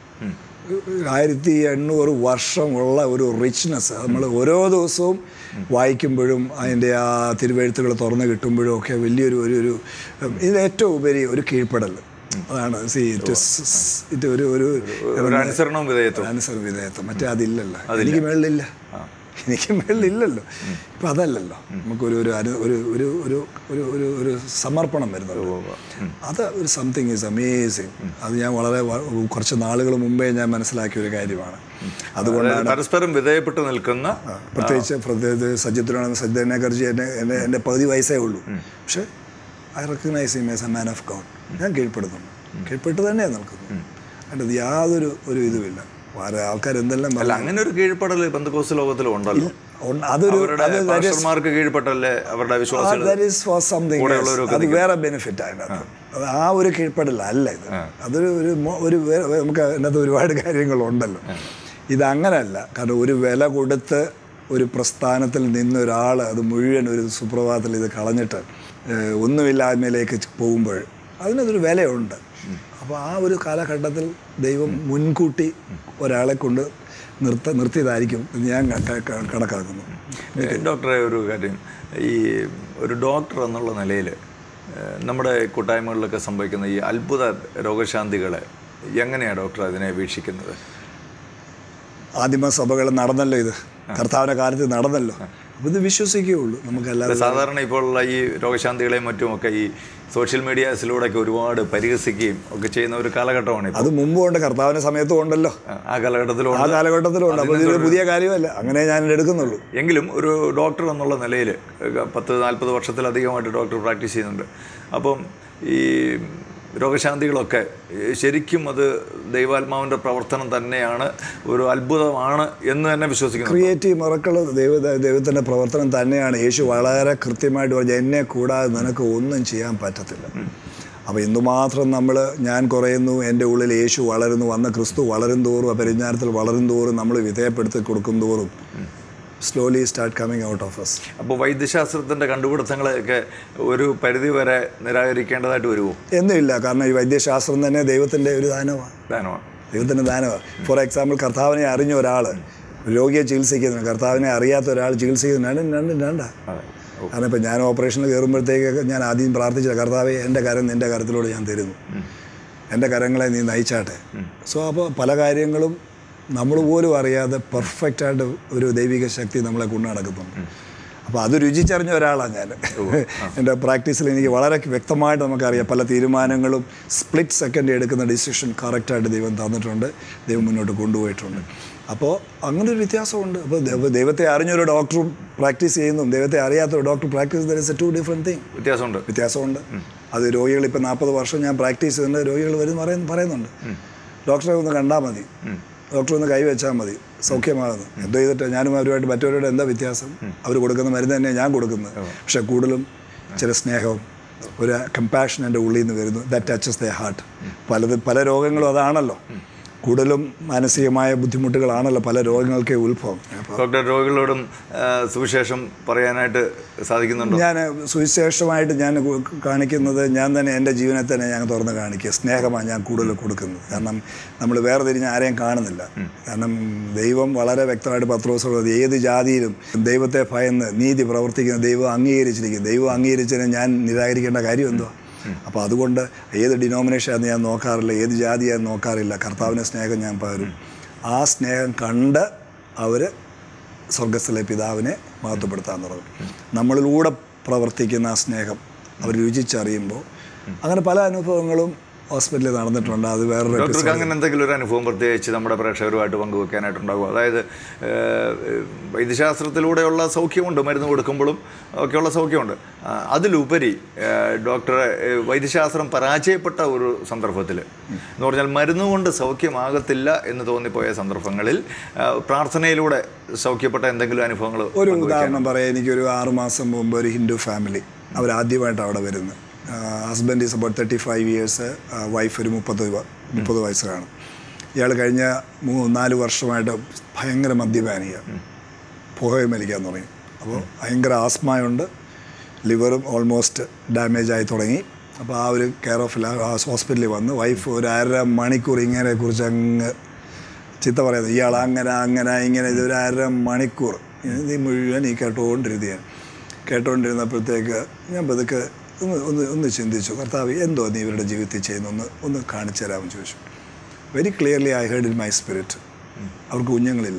Speaker 2: ആയിരത്തി എണ്ണൂറ് വർഷമുള്ള ഒരു റിച്ച്നെസ് നമ്മൾ ഓരോ ദിവസവും വായിക്കുമ്പോഴും അതിൻ്റെ ആ തിരുവെഴുത്തുകൾ തുറന്ന് കിട്ടുമ്പോഴും ഒക്കെ വലിയൊരു ഒരു ഒരു ഇതിൽ ഏറ്റവും ഉപരി ഒരു കീഴ്പ്പെടൽ അതാണ് സി ഇറ്റ് ഇറ്റ് ഒരു ഒരു
Speaker 1: ഒരു അനുസരണവും വിധേയത്വം
Speaker 2: ആൻസർ വിധേയത്വം മറ്റേ അതില്ലല്ലോ എനിക്ക് മേളിലില്ല എനിക്ക് മേളിലില്ലല്ലോ ഇപ്പം അതല്ലല്ലോ നമുക്കൊരു ഒരു അനു ഒരു ഒരു ഒരു ഒരു ഒരു ഒരു സമർപ്പണം വരുന്നുള്ളൂ അത് ഒരു സംതിങ് ഈസ് അമേസിങ് അത് ഞാൻ വളരെ വ- കുറച്ച് നാളുകൾ മുമ്പേ ഞാൻ മനസ്സിലാക്കിയ ഒരു കാര്യമാണ് അതുകൊണ്ട്
Speaker 1: അതായത് പരസ്പരം വിധേയപ്പെട്ട് നിൽക്കുന്ന
Speaker 2: പ്രത്യേകിച്ച് പ്രത്യേകിച്ച് സജ്ജിത്തിനാണ് സജ്ജ നഗർജി എന്നെ എൻ്റെ എൻ്റെ പകുതി വയസ്സേ ഉള്ളൂ പക്ഷേ I recognise him as a man of God ഞാൻ കീഴ്പ്പെടുന്നുണ്ട് കീഴ്പ്പെട്ട് തന്നെയാണ് നിൽക്കുന്നത് അതിൻ്റെ അത് യാതൊരു ഒരു ഇതുമില്ല വേറെ ആൾക്കാർ എന്തെല്ലാം
Speaker 1: അല്ല
Speaker 2: പറഞ്ഞു
Speaker 1: അങ്ങനെ ഒരു കീഴ്പ്പെടൽ പെന്തക്കോസ് ലോകത്തിലും ഉണ്ടല്ലോ
Speaker 2: ഉണ്ട്. അതൊരു
Speaker 1: അവരുടെ
Speaker 2: അത് that is-
Speaker 1: പാസ്റ്റർമാർക്ക് കീഴ്പ്പെട്ടല്ലേ അവരുടെ വിശ്വാസികൾ
Speaker 2: that is for something else.
Speaker 1: കൂടെയുള്ളവരൊക്കെ
Speaker 2: അത് വേറെ ബെനിഫിറ്റ് അതിനകത്ത് അത് ആ ഒരു കീഴ്പ്പെടല അല്ല ഇത് അതൊരു ഒരു മോ- ഒരു വേ- നമുക്ക് അതിനകത്ത് ഒരുപാട് കാര്യങ്ങളുണ്ടല്ലോ ഇതങ്ങനല്ല കാരണം ഒരു വില കൊടുത്ത് ഒരു പ്രസ്ഥാനത്തിൽ നിന്ന് ഒരാൾ അത് മുഴുവൻ ഒരു സുപ്രഭാതത്തിൽ ഇത് കളഞ്ഞിട്ട് ഏഹ്, ഒന്നുമില്ലായ്മയിലേക്ക് പോകുമ്പോൾ അതിനതൊരു വിലയുണ്ട് അപ്പോൾ ആ ഒരു കാലഘട്ടത്തിൽ ദൈവം മുൻകൂട്ടി ഒരാളെ കൊണ്ട് നിർത്ത നിർത്തിയതായിരിക്കും എന്ന് ഞാൻ ക- ക- കണക്കാക്കുന്നു
Speaker 1: ഡോക്ടറെ ഒരു കാര്യം ഈ ഒരു ഡോക്ടർ എന്നുള്ള നിലയിൽ നമ്മുടെ കൂട്ടായ്മകളിലൊക്കെ സംഭവിക്കുന്ന ഈ അത്ഭുത രോഗശാന്തികളെ എങ്ങനെയാണ് ഡോക്ടർ അതിനെ വീക്ഷിക്കുന്നത്
Speaker 2: ആദിമ സഭകൾ നടന്നല്ലോ ഇത് കർത്താവിൻ്റെ കാലത്ത് നടന്നല്ലോ അപ്പോൾ ഇത് വിശ്വസിക്കുകയുള്ളൂ നമുക്കല്ലാതെ
Speaker 1: സാധാരണ ഇപ്പോഴുള്ള ഈ രോഗശാന്തികളെയും മറ്റുമൊക്കെ ഈ സോഷ്യൽ മീഡിയാസിലൂടെയൊക്കെ ഒരുപാട് പരിഹസിക്കുകയും ഒക്കെ ചെയ്യുന്ന ഒരു കാലഘട്ടമാണ് ഇപ്പോൾ
Speaker 2: അത് മുമ്പും ഉണ്ട് കർത്താവിൻ്റെ സമയത്തും ഉണ്ടല്ലോ
Speaker 1: ആ കാലഘട്ടത്തിലും
Speaker 2: ആ കാലഘട്ടത്തിലും ഉണ്ട് അപ്പോൾ ഇതൊരു പുതിയ കാര്യമല്ല അങ്ങനെ ഞാൻ എടുക്കുന്നുള്ളൂ
Speaker 1: എങ്കിലും ഒരു ഡോക്ടർ എന്നുള്ള നിലയിൽ പത്ത് നാൽപ്പത് വർഷത്തിലധികമായിട്ട് ഡോക്ടർ പ്രാക്ടീസ് ചെയ്യുന്നുണ്ട് അപ്പം ഈ രോഗശാന്തികളൊക്കെ ഏ, ശരിക്കും അത് ദൈവാത്മാവിൻ്റെ പ്രവർത്തനം തന്നെയാണ് ഒരു അത്ഭുതമാണ് എന്ന് തന്നെ വിശ്വസിക്കുന്നു
Speaker 2: ക്രിയേറ്റീവ് മറക്കൾ ദൈവ ദൈവത്തിൻ്റെ പ്രവർത്തനം തന്നെയാണ് യേശു വളരെ കൃത്യമായിട്ട് പറഞ്ഞു എന്നെ കൂടാതെ നിനക്ക് ഒന്നും ചെയ്യാൻ പറ്റത്തില്ല അപ്പോൾ എന്തുമാത്രം നമ്മൾ ഞാൻ കുറയുന്നു എൻ്റെ ഉള്ളിൽ യേശു വളരുന്നു വന്ന ക്രിസ്തു വളരും തോറും ആ പരിജ്ഞാനത്തിൽ വളരും തോറും നമ്മൾ വിധേയപ്പെടുത്തി കൊടുക്കും തോറും slowly start coming out of എസ്
Speaker 1: അപ്പോൾ വൈദ്യശാസ്ത്രത്തിൻ്റെ കണ്ടുപിടുത്തങ്ങളൊക്കെ ഒരു പരിധി വരെ നിരാകരിക്കേണ്ടതായിട്ട് വരുമോ
Speaker 2: എന്നുമില്ല കാരണം ഈ വൈദ്യശാസ്ത്രം തന്നെ ദൈവത്തിൻ്റെ ഒരു ദാനമാണ്
Speaker 1: ദാനമാണ്
Speaker 2: ദൈവത്തിൻ്റെ ദാനമാണ് ഫോർ എക്സാമ്പിൾ കർത്താവിനെ അറിഞ്ഞ ഒരാൾ രോഗിയെ ചികിത്സിക്കുന്നതിന് കർത്താവിനെ അറിയാത്ത ഒരാൾ ചികിത്സിക്കുന്നതിന് രണ്ടും രണ്ടും രണ്ടാ
Speaker 1: അതെ ഓ,
Speaker 2: കാരണം ഇപ്പം ഞാൻ ഓപ്പറേഷനിൽ കയറുമ്പോഴത്തേക്കൊക്കെ ഞാൻ ആദ്യം പ്രാർത്ഥിച്ചത് കർത്താവെ എൻ്റെ കരം നിൻ്റെ കരത്തിലൂടെ ഞാൻ തരുന്നു എൻ്റെ കരങ്ങളെ നീ നയിച്ചാട്ടെ സോ അപ്പോൾ പല കാര്യങ്ങളും നമ്മൾ പോലും അറിയാതെ പെർഫെക്റ്റായിട്ട് ഒരു ദൈവിക ശക്തി നമ്മളെ കൊണ്ടു നടക്കുന്നുണ്ട് അപ്പോൾ അത് രുചിച്ചറിഞ്ഞ ഒരാളാണ് ഞാൻ എൻ്റെ പ്രാക്ടീസിൽ എനിക്ക് വളരെ വ്യക്തമായിട്ട് നമുക്കറിയാം പല തീരുമാനങ്ങളും സ്പ്ലിറ്റ് സെക്കൻഡ് എടുക്കുന്ന ഡിസിഷൻ കറക്റ്റായിട്ട് ദൈവം തന്നിട്ടുണ്ട് ദൈവം മുന്നോട്ട് കൊണ്ടുപോയിട്ടുണ്ട് അപ്പോൾ അങ്ങനെ ഒരു വ്യത്യാസമുണ്ട് അപ്പോൾ ദൈവ- ദൈവത്തെ അറിഞ്ഞൊരു ഡോക്ടറും പ്രാക്ടീസ് ചെയ്യുന്നതും ദൈവത്തെ അറിയാത്ത ഒരു doctor practice there is a two different thing
Speaker 1: വ്യത്യാസമുണ്ട്
Speaker 2: വ്യത്യാസമുണ്ട് അത് രോഗികൾ ഇപ്പം നാൽപ്പത് വർഷം ഞാൻ പ്രാക്ടീസ് ചെയ്യുന്ന രോഗികൾ വരും പറയുന്നു പറയുന്നുണ്ട് ഡോക്ടറെ ഒന്ന് കണ്ടാൽ മതി ഡോക്ടർ ഒന്ന് കൈവച്ചാൽ മതി സൗഖ്യമാകുന്നു എന്തോ ചെയ്തിട്ട് ഞാനും അവരുമായിട്ട് മറ്റവരോട് എന്താ വ്യത്യാസം അവർ കൊടുക്കുന്ന മരുന്ന് തന്നെ ഞാൻ കൊടുക്കുന്നത് പക്ഷെ കൂടുതലും ചില സ്നേഹവും ഒരു കമ്പാഷൻ എൻ്റെ ഉള്ളിൽ നിന്ന് വരുന്നു ദാറ്റ് ടച്ചസ് ദ ഹാർട്ട് പലത് പല രോഗങ്ങളും അതാണല്ലോ കൂടുതലും മാനസികമായ ബുദ്ധിമുട്ടുകളാണല്ലോ പല രോഗങ്ങൾക്ക് ഉത്ഭവം അപ്പോൾ
Speaker 1: ഡോക്ടർ രോഗികളോടും ആ, സുവിശേഷം പറയാനായിട്ട് സാധിക്കുന്നുണ്ടോ
Speaker 2: ഞാൻ സുവിശേഷമായിട്ട് ഞാൻ കു- കാണിക്കുന്നത് ഞാൻ തന്നെ എൻ്റെ ജീവനെ തന്നെ ഞാൻ തുറന്ന് കാണിക്കുക സ്നേഹമാണ് ഞാൻ കൂടുതൽ കൊടുക്കുന്നത് കാരണം നമ്മൾ വേറെ തിരിഞ്ഞ് ആരെയും കാണുന്നില്ല കാരണം ദൈവം വളരെ വ്യക്തമായിട്ട് പത്രോസോട് ഏത് ജാതിയിലും ദൈവത്തെ ഭയന്ന് നീതി പ്രവർത്തിക്കുന്ന ദൈവം അംഗീകരിച്ചിരിക്കും ദൈവം അംഗീകരിച്ചതിനെ ഞാൻ നിരാകരിക്കേണ്ട കാര്യം എന്തുവാ അപ്പോൾ അതുകൊണ്ട് ഏത് ഡിനോമിനേഷനാണെന്ന് ഞാൻ നോക്കാറില്ല ഏത് ജാതിയാന്ന് നോക്കാറില്ല കർത്താവിൻ്റെ സ്നേഹം ഞാൻ പകരും ആ സ്നേഹം കണ്ട് അവർ സ്വർഗസ്ഥലെ പിതാവിനെ മഹത്വപ്പെടുത്താൻ തുടങ്ങും നമ്മളിലൂടെ പ്രവർത്തിക്കുന്ന ആ സ്നേഹം അവർ രുചിച്ചറിയുമ്പോൾ അങ്ങനെ പല അനുഭവങ്ങളും ഹോസ്പിറ്റലിൽ നടന്നിട്ടുണ്ട് അത് വേറൊരു
Speaker 1: ഡോക്ടർക്ക് അങ്ങനെ എന്തെങ്കിലും ഒരു അനുഭവം പ്രത്യേകിച്ച് നമ്മുടെ പ്രേക്ഷകരുമായിട്ട് പങ്കുവെക്കാനായിട്ടുണ്ടാകും അതായത് ഏഹ്, വൈദ്യശാസ്ത്രത്തിലൂടെയുള്ള സൗഖ്യമുണ്ട് മരുന്ന് കൊടുക്കുമ്പോഴും ഒക്കെയുള്ള സൗഖ്യമുണ്ട് ആ, അതിലുപരി ഏഹ്, ഡോക്ടറെ ഏഹ്, വൈദ്യശാസ്ത്രം പരാജയപ്പെട്ട ഒരു സന്ദർഭത്തിൽ എന്ന് പറഞ്ഞാൽ മരുന്ന് കൊണ്ട് സൗഖ്യമാകത്തില്ല എന്ന് തോന്നിപ്പോയ സന്ദർഭങ്ങളിൽ ആ, പ്രാർത്ഥനയിലൂടെ സൗഖ്യപ്പെട്ട എന്തെങ്കിലും അനുഭവങ്ങൾ
Speaker 2: ഒരു ഉദാഹരണം പറയാം എനിക്കൊരു ആറുമാസം മുമ്പ് ഒരു ഹിന്ദു ഫാമിലി അവരാദ്യമായിട്ട് അവിടെ വരുന്നത് husband is about thirty five years wife ഒരു മുപ്പത് വ- മുപ്പത് വയസ്സ് കാണും ഇയാൾ കഴിഞ്ഞ മൂ നാല് വർഷമായിട്ട് ഭയങ്കര മദ്യപാനിയ പുകയും വലിക്കാൻ തുടങ്ങി അപ്പോൾ ഭയങ്കര ആസ്മയുണ്ട് ലിവറും ഓൾമോസ്റ്റ് ഡാമേജ് ആയി തുടങ്ങി അപ്പോൾ ആ ഒരു കെയർ ഓഫ് ഹോസ്പിറ്റലിൽ വന്ന് വൈഫ് ഒരു അര മണിക്കൂർ ഇങ്ങനെ കുറിച്ച് അങ്ങ് ചിത്ത പറയുന്നത് ഇയാൾ അങ്ങനെ അങ്ങനെ ഇങ്ങനെ ഇത് ഒരു അര മണിക്കൂർ ഇത് മുഴുവൻ ഈ കേട്ടുകൊണ്ടിരുന്നത് ഞാൻ കേട്ടുകൊണ്ടിരുന്നപ്പോഴത്തേക്ക് ഞാൻ പതുക്കെ ഒന്ന് ഒന്ന് ഒന്ന് ചിന്തിച്ചു കർത്താവ് എന്തോ നീ ഇവരുടെ ജീവിതത്തിൽ ചെയ്യുന്നു ഒന്ന് ഒന്ന് കാണിച്ചു തരാമെന്ന് ചോദിച്ചു very clearly I heard in my spirit അവർക്ക് കുഞ്ഞുങ്ങളില്ല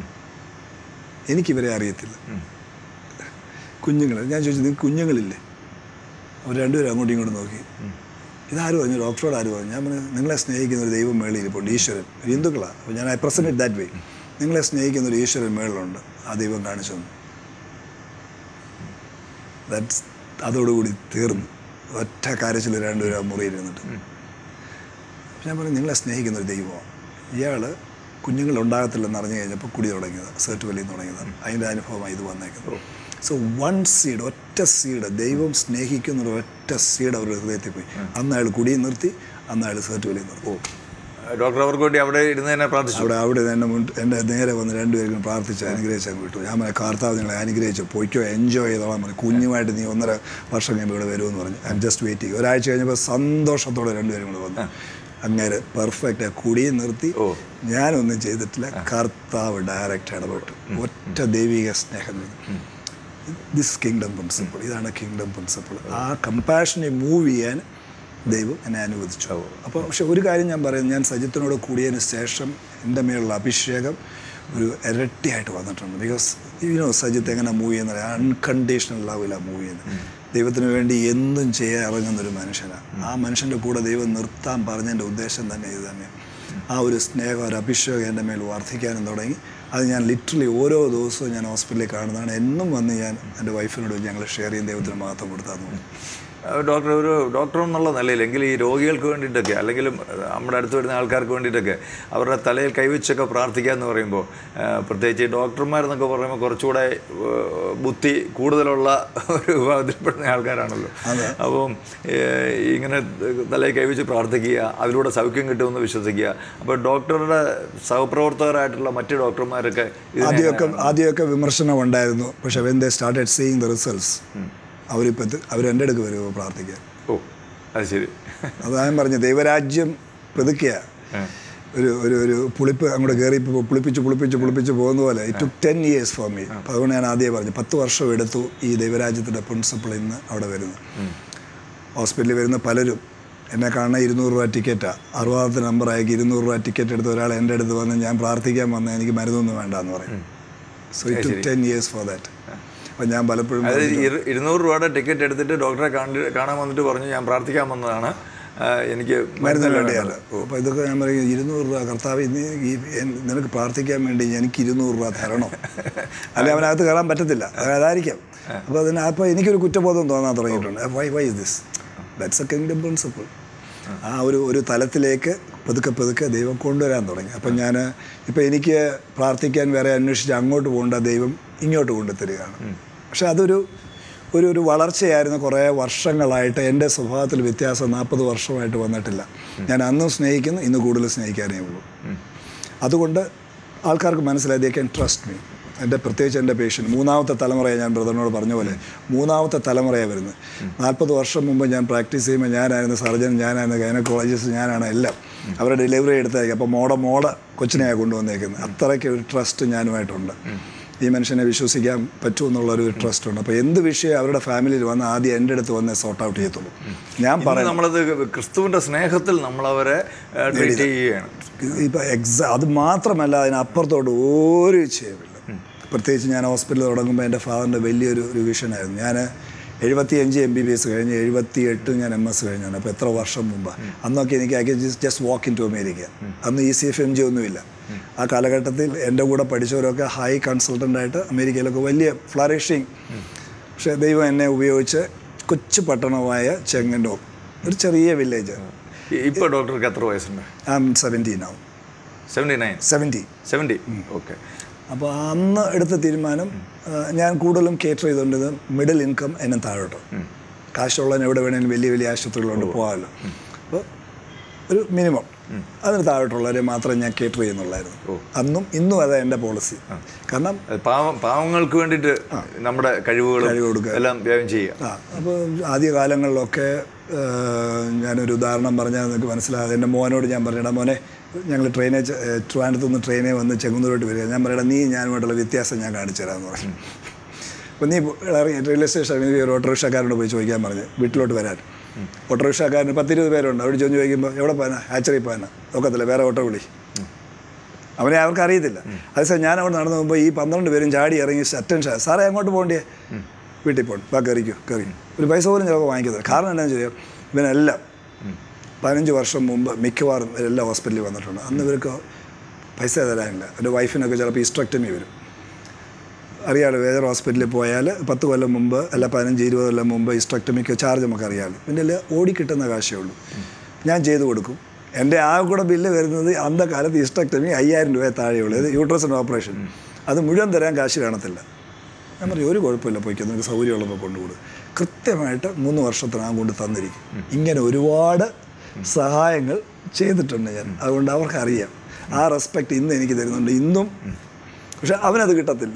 Speaker 2: എനിക്കിവരെ അറിയത്തില്ല കുഞ്ഞുങ്ങൾ ഞാൻ ചോദിച്ചു നിങ്ങൾക്ക് കുഞ്ഞുങ്ങളില്ലേ അവർ രണ്ടുപേരും അങ്ങോട്ടും ഇങ്ങോട്ടും നോക്കി ഇതാരും പറഞ്ഞു ഡോക്ടറോട് ആരും പറഞ്ഞു ഞാൻ പറഞ്ഞു നിങ്ങളെ സ്നേഹിക്കുന്ന ഒരു ദൈവം മേളിൽ ഇപ്പോൾ ഈശ്വരൻ ഒരു ഹിന്ദുക്കളാണ് അപ്പോൾ ഞാൻ ഐ പ്രസൻറ്റ് ദാറ്റ് വേ നിങ്ങളെ സ്നേഹിക്കുന്ന ഒരു ഈശ്വരൻ മേളിലുണ്ട് ആ ദൈവം കാണിച്ചു തന്നു ദാറ്റ്സ് അതോടുകൂടി തീർന്നു ഒറ്റ കാര്യത്തിൽ രണ്ടുപേരും ആ മുറിയിൽ ഇരുന്നിട്ട് അപ്പോൾ ഞാൻ പറഞ്ഞു നിങ്ങളെ സ്നേഹിക്കുന്ന ഒരു ദൈവമാണ് ഇയാൾ കുഞ്ഞുങ്ങൾ ഉണ്ടാകത്തില്ലെന്ന് അറിഞ്ഞു കഴിഞ്ഞപ്പോൾ കുടി തുടങ്ങിയത് സേർട്ട് വലിയ തുടങ്ങിയതാണ് അതിൻ്റെ അനുഭവമായി ഇത് വന്നേക്കുന്നത് സോ വൺ സീഡ് ഒറ്റ സീഡ് ദൈവം സ്നേഹിക്കുന്ന ഒരു ഒറ്റ സീഡ് അവരുടെ ഹൃദയത്തിൽ പോയി അന്ന് അയാൾ കുടിയും നിർത്തി അന്ന് അയാൾ സേർട്ട് വലിയ നിർത്തി
Speaker 1: ഡോക്ടർ അവർക്ക് വേണ്ടി അവിടെ ഇരുന്ന് തന്നെ പ്രാർത്ഥിച്ചു
Speaker 2: അവിടെ അവിടെ എൻ്റെ മുൻ എൻ്റെ നേരെ വന്ന് രണ്ടുപേർക്കും പ്രാർത്ഥിച്ച് അനുഗ്രഹിച്ച് അങ്ങ് വിട്ടു ഞാൻ പറഞ്ഞു കർത്താവ് നിങ്ങളെ അനുഗ്രഹിച്ചു പൊയ്ക്കോ എൻജോയ് ചെയ്തോളാം പറഞ്ഞു കുഞ്ഞുമായിട്ട് നീ ഒന്നര വർഷം കഴിയുമ്പോൾ ഇവിടെ വരുമെന്ന് പറഞ്ഞു ഐ എം ജസ്റ്റ് വെയിറ്റിംഗ് ഒരാഴ്ച കഴിഞ്ഞപ്പോൾ സന്തോഷത്തോടെ രണ്ടുപേരും കൂടെ വന്നു അങ്ങേര് പെർഫെക്റ്റ് കുടിയും നിർത്തി
Speaker 1: ഓ.
Speaker 2: ഞാനൊന്നും ചെയ്തിട്ടില്ല കർത്താവ് ഡയറക്റ്റ് ഇടപെട്ടു ഒറ്റ ദൈവിക സ്നേഹം ദിസ് കിങ്ഡം പ്രിൻസിപ്പിൾ ഇതാണ് കിങ്ഡം പ്രിൻസിപ്പിൾ ആ കമ്പാഷനെ മൂവ് ചെയ്യാൻ ദൈവം എന്നെ അനുവദിച്ചു അപ്പോൾ പക്ഷെ ഒരു കാര്യം ഞാൻ പറയുന്നത് ഞാൻ സജിത്തിനോട് കൂടിയതിന് ശേഷം എൻ്റെ മേലുള്ള അഭിഷേകം ഒരു ഇരട്ടിയായിട്ട് വന്നിട്ടുണ്ട് ബിക്കോസ് യുനോ സജിത്ത് എങ്ങനെ മൂവ് ചെയ്യുന്നത് അൺകണ്ടീഷണൽ ലവിലാണ് മൂവ് ചെയ്യുന്നത് ദൈവത്തിന് വേണ്ടി എന്തും ചെയ്യാൻ ഇറങ്ങുന്ന ഒരു മനുഷ്യനാണ് ആ മനുഷ്യൻ്റെ കൂടെ ദൈവം നിർത്താൻ പറഞ്ഞതിൻ്റെ ഉദ്ദേശം തന്നെ ഇത് തന്നെയാണ് ആ ഒരു സ്നേഹം ഒരു അഭിഷേകം എൻ്റെ മേൽ വർദ്ധിക്കാനും തുടങ്ങി അത് ഞാൻ ലിറ്ററലി ഓരോ ദിവസവും ഞാൻ ഹോസ്പിറ്റലിൽ കാണുന്നതാണ് എന്നും വന്ന് ഞാൻ എൻ്റെ വൈഫിനോട് ഞങ്ങൾ ഷെയർ ചെയ്യും ദൈവത്തിന് മഹത്വം കൊടുത്താന്ന് പറഞ്ഞു
Speaker 1: ഡോക്ടർ ഒരു ഡോക്ടർ എന്നുള്ള നിലയിൽ ഈ രോഗികൾക്ക് വേണ്ടിയിട്ടൊക്കെ അല്ലെങ്കിൽ നമ്മുടെ അടുത്ത് വരുന്ന ആൾക്കാർക്ക് വേണ്ടിയിട്ടൊക്കെ അവരുടെ തലയിൽ കൈവച്ചൊക്കെ പ്രാർത്ഥിക്കുക എന്ന് പറയുമ്പോൾ ആ, പ്രത്യേകിച്ച് ഈ ഡോക്ടർമാരെന്നൊക്കെ പറയുമ്പോൾ കുറച്ചുകൂടെ ആ, ബുദ്ധി കൂടുതലുള്ള ഒരു വിഭാഗത്തിൽപ്പെടുന്ന ആൾക്കാരാണല്ലോ അപ്പം ഏ, ഇങ്ങനെ തലയിൽ കൈവച്ച് പ്രാർത്ഥിക്കുക അതിലൂടെ സൗഖ്യം കിട്ടുമെന്ന് വിശ്വസിക്കുക അപ്പോൾ ഡോക്ടറുടെ സഹപ്രവർത്തകരായിട്ടുള്ള മറ്റ് ഡോക്ടർമാരൊക്കെ ഇതിനെ
Speaker 2: ആദ്യമൊക്കെ ആദ്യമൊക്കെ വിമർശനം ഉണ്ടായിരുന്നു പക്ഷെ when they started seeing the results അവരിപ്പോൾ അവർ എൻ്റെ അടുക്ക് വരുമോ പ്രാർത്ഥിക്കാൻ
Speaker 1: ഓ അത് ശരി
Speaker 2: അതാ ഞാൻ പറഞ്ഞു ദൈവരാജ്യം പെതുക്കുക ഒരു ഒരു ഒരു പുളിപ്പ് അങ്ങോട്ട് കയറി ഇപ്പൊ പുളിപ്പിച്ച് പുളിപ്പിച്ച് പുളിപ്പിച്ച് പോകുന്ന പോലെ it ten years for me അപ്പോൾ അതുകൊണ്ട് ഞാൻ ആദ്യമേ പറഞ്ഞു പത്ത് വർഷം എടുത്തു ഈ ദൈവരാജ്യത്തിൻ്റെ പ്രിൻസിപ്പിൾ ഇന്ന് അവിടെ വരുന്നു ഹോസ്പിറ്റലിൽ വരുന്ന പലരും എന്നെ കാണുന്ന ഇരുന്നൂറ് രൂപ ടിക്കറ്റാണ് അറുപതാമത്തെ നമ്പർ ആയിരിക്കും ഇരുന്നൂറ് രൂപ ടിക്കറ്റ് എടുത്ത് ഒരാൾ എൻ്റെ അടുത്ത് വന്ന് ഞാൻ പ്രാർത്ഥിക്കാൻ വന്ന എനിക്ക് മരുന്നൊന്നും വേണ്ട എന്ന് പറയും so it ten years for that അപ്പം ഞാൻ പലപ്പോഴും
Speaker 1: അതായത് ഇരു- ഇരുന്നൂറ് രൂപയുടെ ടിക്കറ്റ് എടുത്തിട്ട് ഡോക്ടറെ കാണി കാണാൻ വന്നിട്ട് പറഞ്ഞു ഞാൻ പ്രാർത്ഥിക്കാൻ വന്നതാണ് ആ, എനിക്ക്
Speaker 2: മരുന്ന്
Speaker 1: മരുന്ന്
Speaker 2: വേണ്ടിയാണ് അപ്പോൾ ഇതൊക്കെ ഞാൻ പറയും ഇരുന്നൂറ് രൂപ കർത്താവ് ഇന്ന് ഈ എൻ- നിനക്ക് പ്രാർത്ഥിക്കാൻ വേണ്ടി എനിക്ക് ഇരുന്നൂറ് രൂപ തരണോ അല്ലെ അവനകത്ത് കയറാൻ പറ്റത്തില്ല അത് അതായിരിക്കാം അപ്പോൾ അതിന് അപ്പോൾ എനിക്കൊരു കുറ്റബോധം തോന്നാൻ തുടങ്ങിയിട്ടുണ്ട് why why is this that's a kingdom principle ആ ഒരു ഒരു തലത്തിലേക്ക് പതുക്കെ പതുക്കെ ദൈവം കൊണ്ടുവരാൻ തുടങ്ങി അപ്പം ഞാൻ ഇപ്പം എനിക്ക് പ്രാർത്ഥിക്കാൻ വേറെ അന്വേഷിച്ച് അങ്ങോട്ട് പോകേണ്ട ദൈവം ഇങ്ങോട്ട് കൊണ്ടുതരികയാണ് പക്ഷെ അതൊരു ഒരു ഒരു വളർച്ചയായിരുന്നു കുറേ വർഷങ്ങളായിട്ട് എൻ്റെ സ്വഭാവത്തിൽ വ്യത്യാസം നാൽപ്പത് വർഷമായിട്ട് വന്നിട്ടില്ല ഞാൻ അന്നും സ്നേഹിക്കുന്നു ഇന്ന് കൂടുതൽ സ്നേഹിക്കാനേ ഉള്ളൂ അതുകൊണ്ട് ആൾക്കാർക്ക് മനസ്സിലായി ദേ ക്യാൻ ട്രസ്റ്റ് മീ എൻ്റെ പ്രത്യേകിച്ച് എൻ്റെ പേഷ്യൻ്റ് മൂന്നാമത്തെ തലമുറയെ ഞാൻ ബ്രദറിനോട് പറഞ്ഞ പോലെ മൂന്നാമത്തെ തലമുറയാണ് വരുന്നത് നാൽപ്പത് വർഷം മുമ്പ് ഞാൻ പ്രാക്ടീസ് ചെയ്യുമ്പോൾ ഞാനായിരുന്നു സർജൻ ഞാനായിരുന്നു ഗൈനക്കോളജിസ്റ്റ് ഞാനാണ് എല്ലാം അവരുടെ ഡെലിവറി എടുത്തേക്ക് അപ്പോൾ മോടെ മോടെ കൊച്ചിനെയാണ് കൊണ്ടുവന്നേക്കുന്നത് അത്രയ്ക്ക് ഒരു ട്രസ്റ്റ് ഞാനുമായിട്ടുണ്ട് ഈ മനുഷ്യനെ വിശ്വസിക്കാൻ പറ്റുമെന്നുള്ളൊരു ട്രസ്റ്റ് ഉണ്ട് അപ്പോൾ എന്ത് വിഷയം അവരുടെ ഫാമിലിയിൽ വന്ന് ആദ്യം എൻ്റെ അടുത്ത് വന്ന് സോർട്ട് ഔട്ട് ചെയ്യത്തുള്ളൂ ഞാൻ
Speaker 1: ഇന്ന്
Speaker 2: പറയാം
Speaker 1: നമ്മളത് ക്രിസ്തുവിന്റെ സ്നേഹത്തിൽ നമ്മളവരെ ട്രീറ്റ് ചെയ്യുകയാണ്
Speaker 2: ഇപ്പം എക്സാ അത് മാത്രമല്ല അതിനപ്പുറത്തോട്ട് ഒരു വിഷയമില്ല പ്രത്യേകിച്ച് ഞാൻ ഹോസ്പിറ്റലിൽ തുടങ്ങുമ്പോൾ എൻ്റെ ഫാദറിൻ്റെ വലിയൊരു ഒരു വിഷനായിരുന്നു ഞാൻ എഴുപത്തി അഞ്ച് എം ബി ബി എസ് കഴിഞ്ഞ് എഴുപത്തി എട്ട് ഞാൻ എം എസ് കഴിഞ്ഞാണ് അപ്പോൾ എത്ര വർഷം മുമ്പാണ് അന്നൊക്കെ എനിക്ക് I just walk in to America അന്ന് E C F M G ഒന്നുമില്ല ആ കാലഘട്ടത്തിൽ എൻ്റെ കൂടെ പഠിച്ചവരൊക്കെ ഹൈ കൺസൾട്ടൻ്റായിട്ട് അമേരിക്കയിലൊക്കെ വലിയ ഫ്ലറിഷിങ് പക്ഷേ ദൈവം എന്നെ ഉപയോഗിച്ച് കൊച്ചു പട്ടണമായ ചെങ്ങന്നൂർ ഒരു ചെറിയ വില്ലേജ്
Speaker 1: ഇപ്പൊ ഡോക്ടർക്ക് എത്ര വയസ്സുണ്ട്
Speaker 2: ഐ എം സെവൻറ്റീൻ ആവും
Speaker 1: seventy nine
Speaker 2: seventy
Speaker 1: seventy okay
Speaker 2: അപ്പോൾ അന്ന് എടുത്ത തീരുമാനം ആ, ഞാൻ കൂടുതലും കേറ്റർ ചെയ്തുകൊണ്ടത് മിഡിൽ ഇൻകം എന്നെ താഴോട്ട് കാശുള്ളവൻ എവിടെ വേണമെങ്കിലും വലിയ വലിയ ആശുപത്രികളുണ്ട് പോകാമല്ലോ അപ്പോൾ ഒരു മിനിമം അതിന് താഴോട്ടുള്ളവരെ മാത്രമേ ഞാൻ കേറ്റർ ചെയ്യുന്നുള്ളായിരുന്നു അന്നും ഇന്നും അതാ എൻ്റെ പോളിസി കാരണം
Speaker 1: പാവ പാവങ്ങൾക്ക് വേണ്ടിയിട്ട് നമ്മുടെ കഴിവുകളും
Speaker 2: കഴിവ് കൊടുക്കുക.
Speaker 1: എല്ലാം വ്യായം ചെയ്യുക
Speaker 2: ആ അപ്പോൾ ആദ്യ കാലങ്ങളിലൊക്കെ ആ, ഞാനൊരു ഉദാഹരണം പറഞ്ഞാൽ നിങ്ങൾക്ക് മനസ്സിലാകും എൻ്റെ മോനോട് ഞാൻ പറഞ്ഞിടാ മോനെ ഞങ്ങൾ ട്രെയിനെ ട്രിവാൻഡ്രത്ത് നിന്ന് ട്രെയിനെ വന്ന് ചെങ്ങന്നൂരോട്ട് വരിക ഞാൻ പറയടാ നീ ഞാനുമായിട്ടുള്ള വ്യത്യാസം ഞാൻ കാണിച്ചു തരാമെന്ന് പറഞ്ഞു അപ്പോൾ നീ ഇറങ്ങി റെയിൽവേ സ്റ്റേഷനിൽ നീ ഒരു ഓട്ടോറിക്ഷക്കാരനോട് പോയി ചോദിക്കാൻ പറഞ്ഞു വീട്ടിലോട്ട് വരാൻ ഓട്ടോറിക്ഷക്കാരന് പത്തിരുപത് പേരുണ്ട് അവർ ചോദിച്ചു ചോദിക്കുമ്പോൾ എവിടെ പോകാനാ ഹാച്ചറി പോകാനാ ഒക്കത്തില്ല വേറെ ഓട്ടോ വിളി അവനെ അവർക്ക് അറിയത്തില്ല അതേസമയം ഞാൻ അവിടെ നടന്നു പോകുമ്പോൾ ഈ പന്ത്രണ്ട് പേരും ചാടി ഇറങ്ങി അറ്റൻഷൻ സാറേ അങ്ങോട്ട് പോകണ്ടേ വീട്ടിൽ പോകണം വാ കയറിക്കോ കയറി ഒരു പൈസ പോലും ചിലപ്പോൾ വാങ്ങിക്കുന്നത് കാരണം എന്താണെന്ന് വെച്ചാൽ ഇവനെല്ലാം പതിനഞ്ച് വർഷം മുമ്പ് മിക്കവാറും എല്ലാ ഹോസ്പിറ്റലിൽ വന്നിട്ടുണ്ട് അന്ന് ഇവർക്ക് പൈസ തരാനില്ല എൻ്റെ വൈഫിനൊക്കെ ചിലപ്പോൾ ഇസ്ട്രക്ടമി വരും അറിയാലോ വേറെ ഹോസ്പിറ്റലിൽ പോയാൽ പത്ത് കൊല്ലം മുമ്പ് അല്ല പതിനഞ്ച് ഇരുപത് കൊല്ലം മുമ്പ് ഇസ്ട്രക്ടമിക്ക് ചാർജ് നമുക്ക് അറിയാമല്ലോ പിന്നെ ഓടിക്കിട്ടുന്ന കാശേ ഉള്ളൂ ഞാൻ ചെയ്തു കൊടുക്കും എൻ്റെ ആ കൂടെ ബില്ല് വരുന്നത് അന്ന കാലത്ത് ഇസ്ട്രക്ടമി അയ്യായിരം രൂപ താഴെയുള്ളൂ ഇത് യൂട്രസിൻ്റെ ഓപ്പറേഷൻ അത് മുഴുവൻ തരാൻ കാശ് കാണത്തില്ല ഞാൻ പറയും ഒരു കുഴപ്പമില്ല പോയിക്കോ നിങ്ങൾക്ക് സൗകര്യമുള്ളപ്പോൾ കൊണ്ടുകൂടും കൃത്യമായിട്ട് മൂന്ന് വർഷത്തിനകം കൊണ്ട് തന്നിരിക്കും ഇങ്ങനെ ഒരുപാട് സഹായങ്ങൾ ചെയ്തിട്ടുണ്ട് ഞാൻ അതുകൊണ്ട് അവർക്കറിയാം ആ റെസ്പെക്റ്റ് ഇന്ന് എനിക്ക് തരുന്നുണ്ട് ഇന്നും പക്ഷെ അവനത് കിട്ടത്തില്ല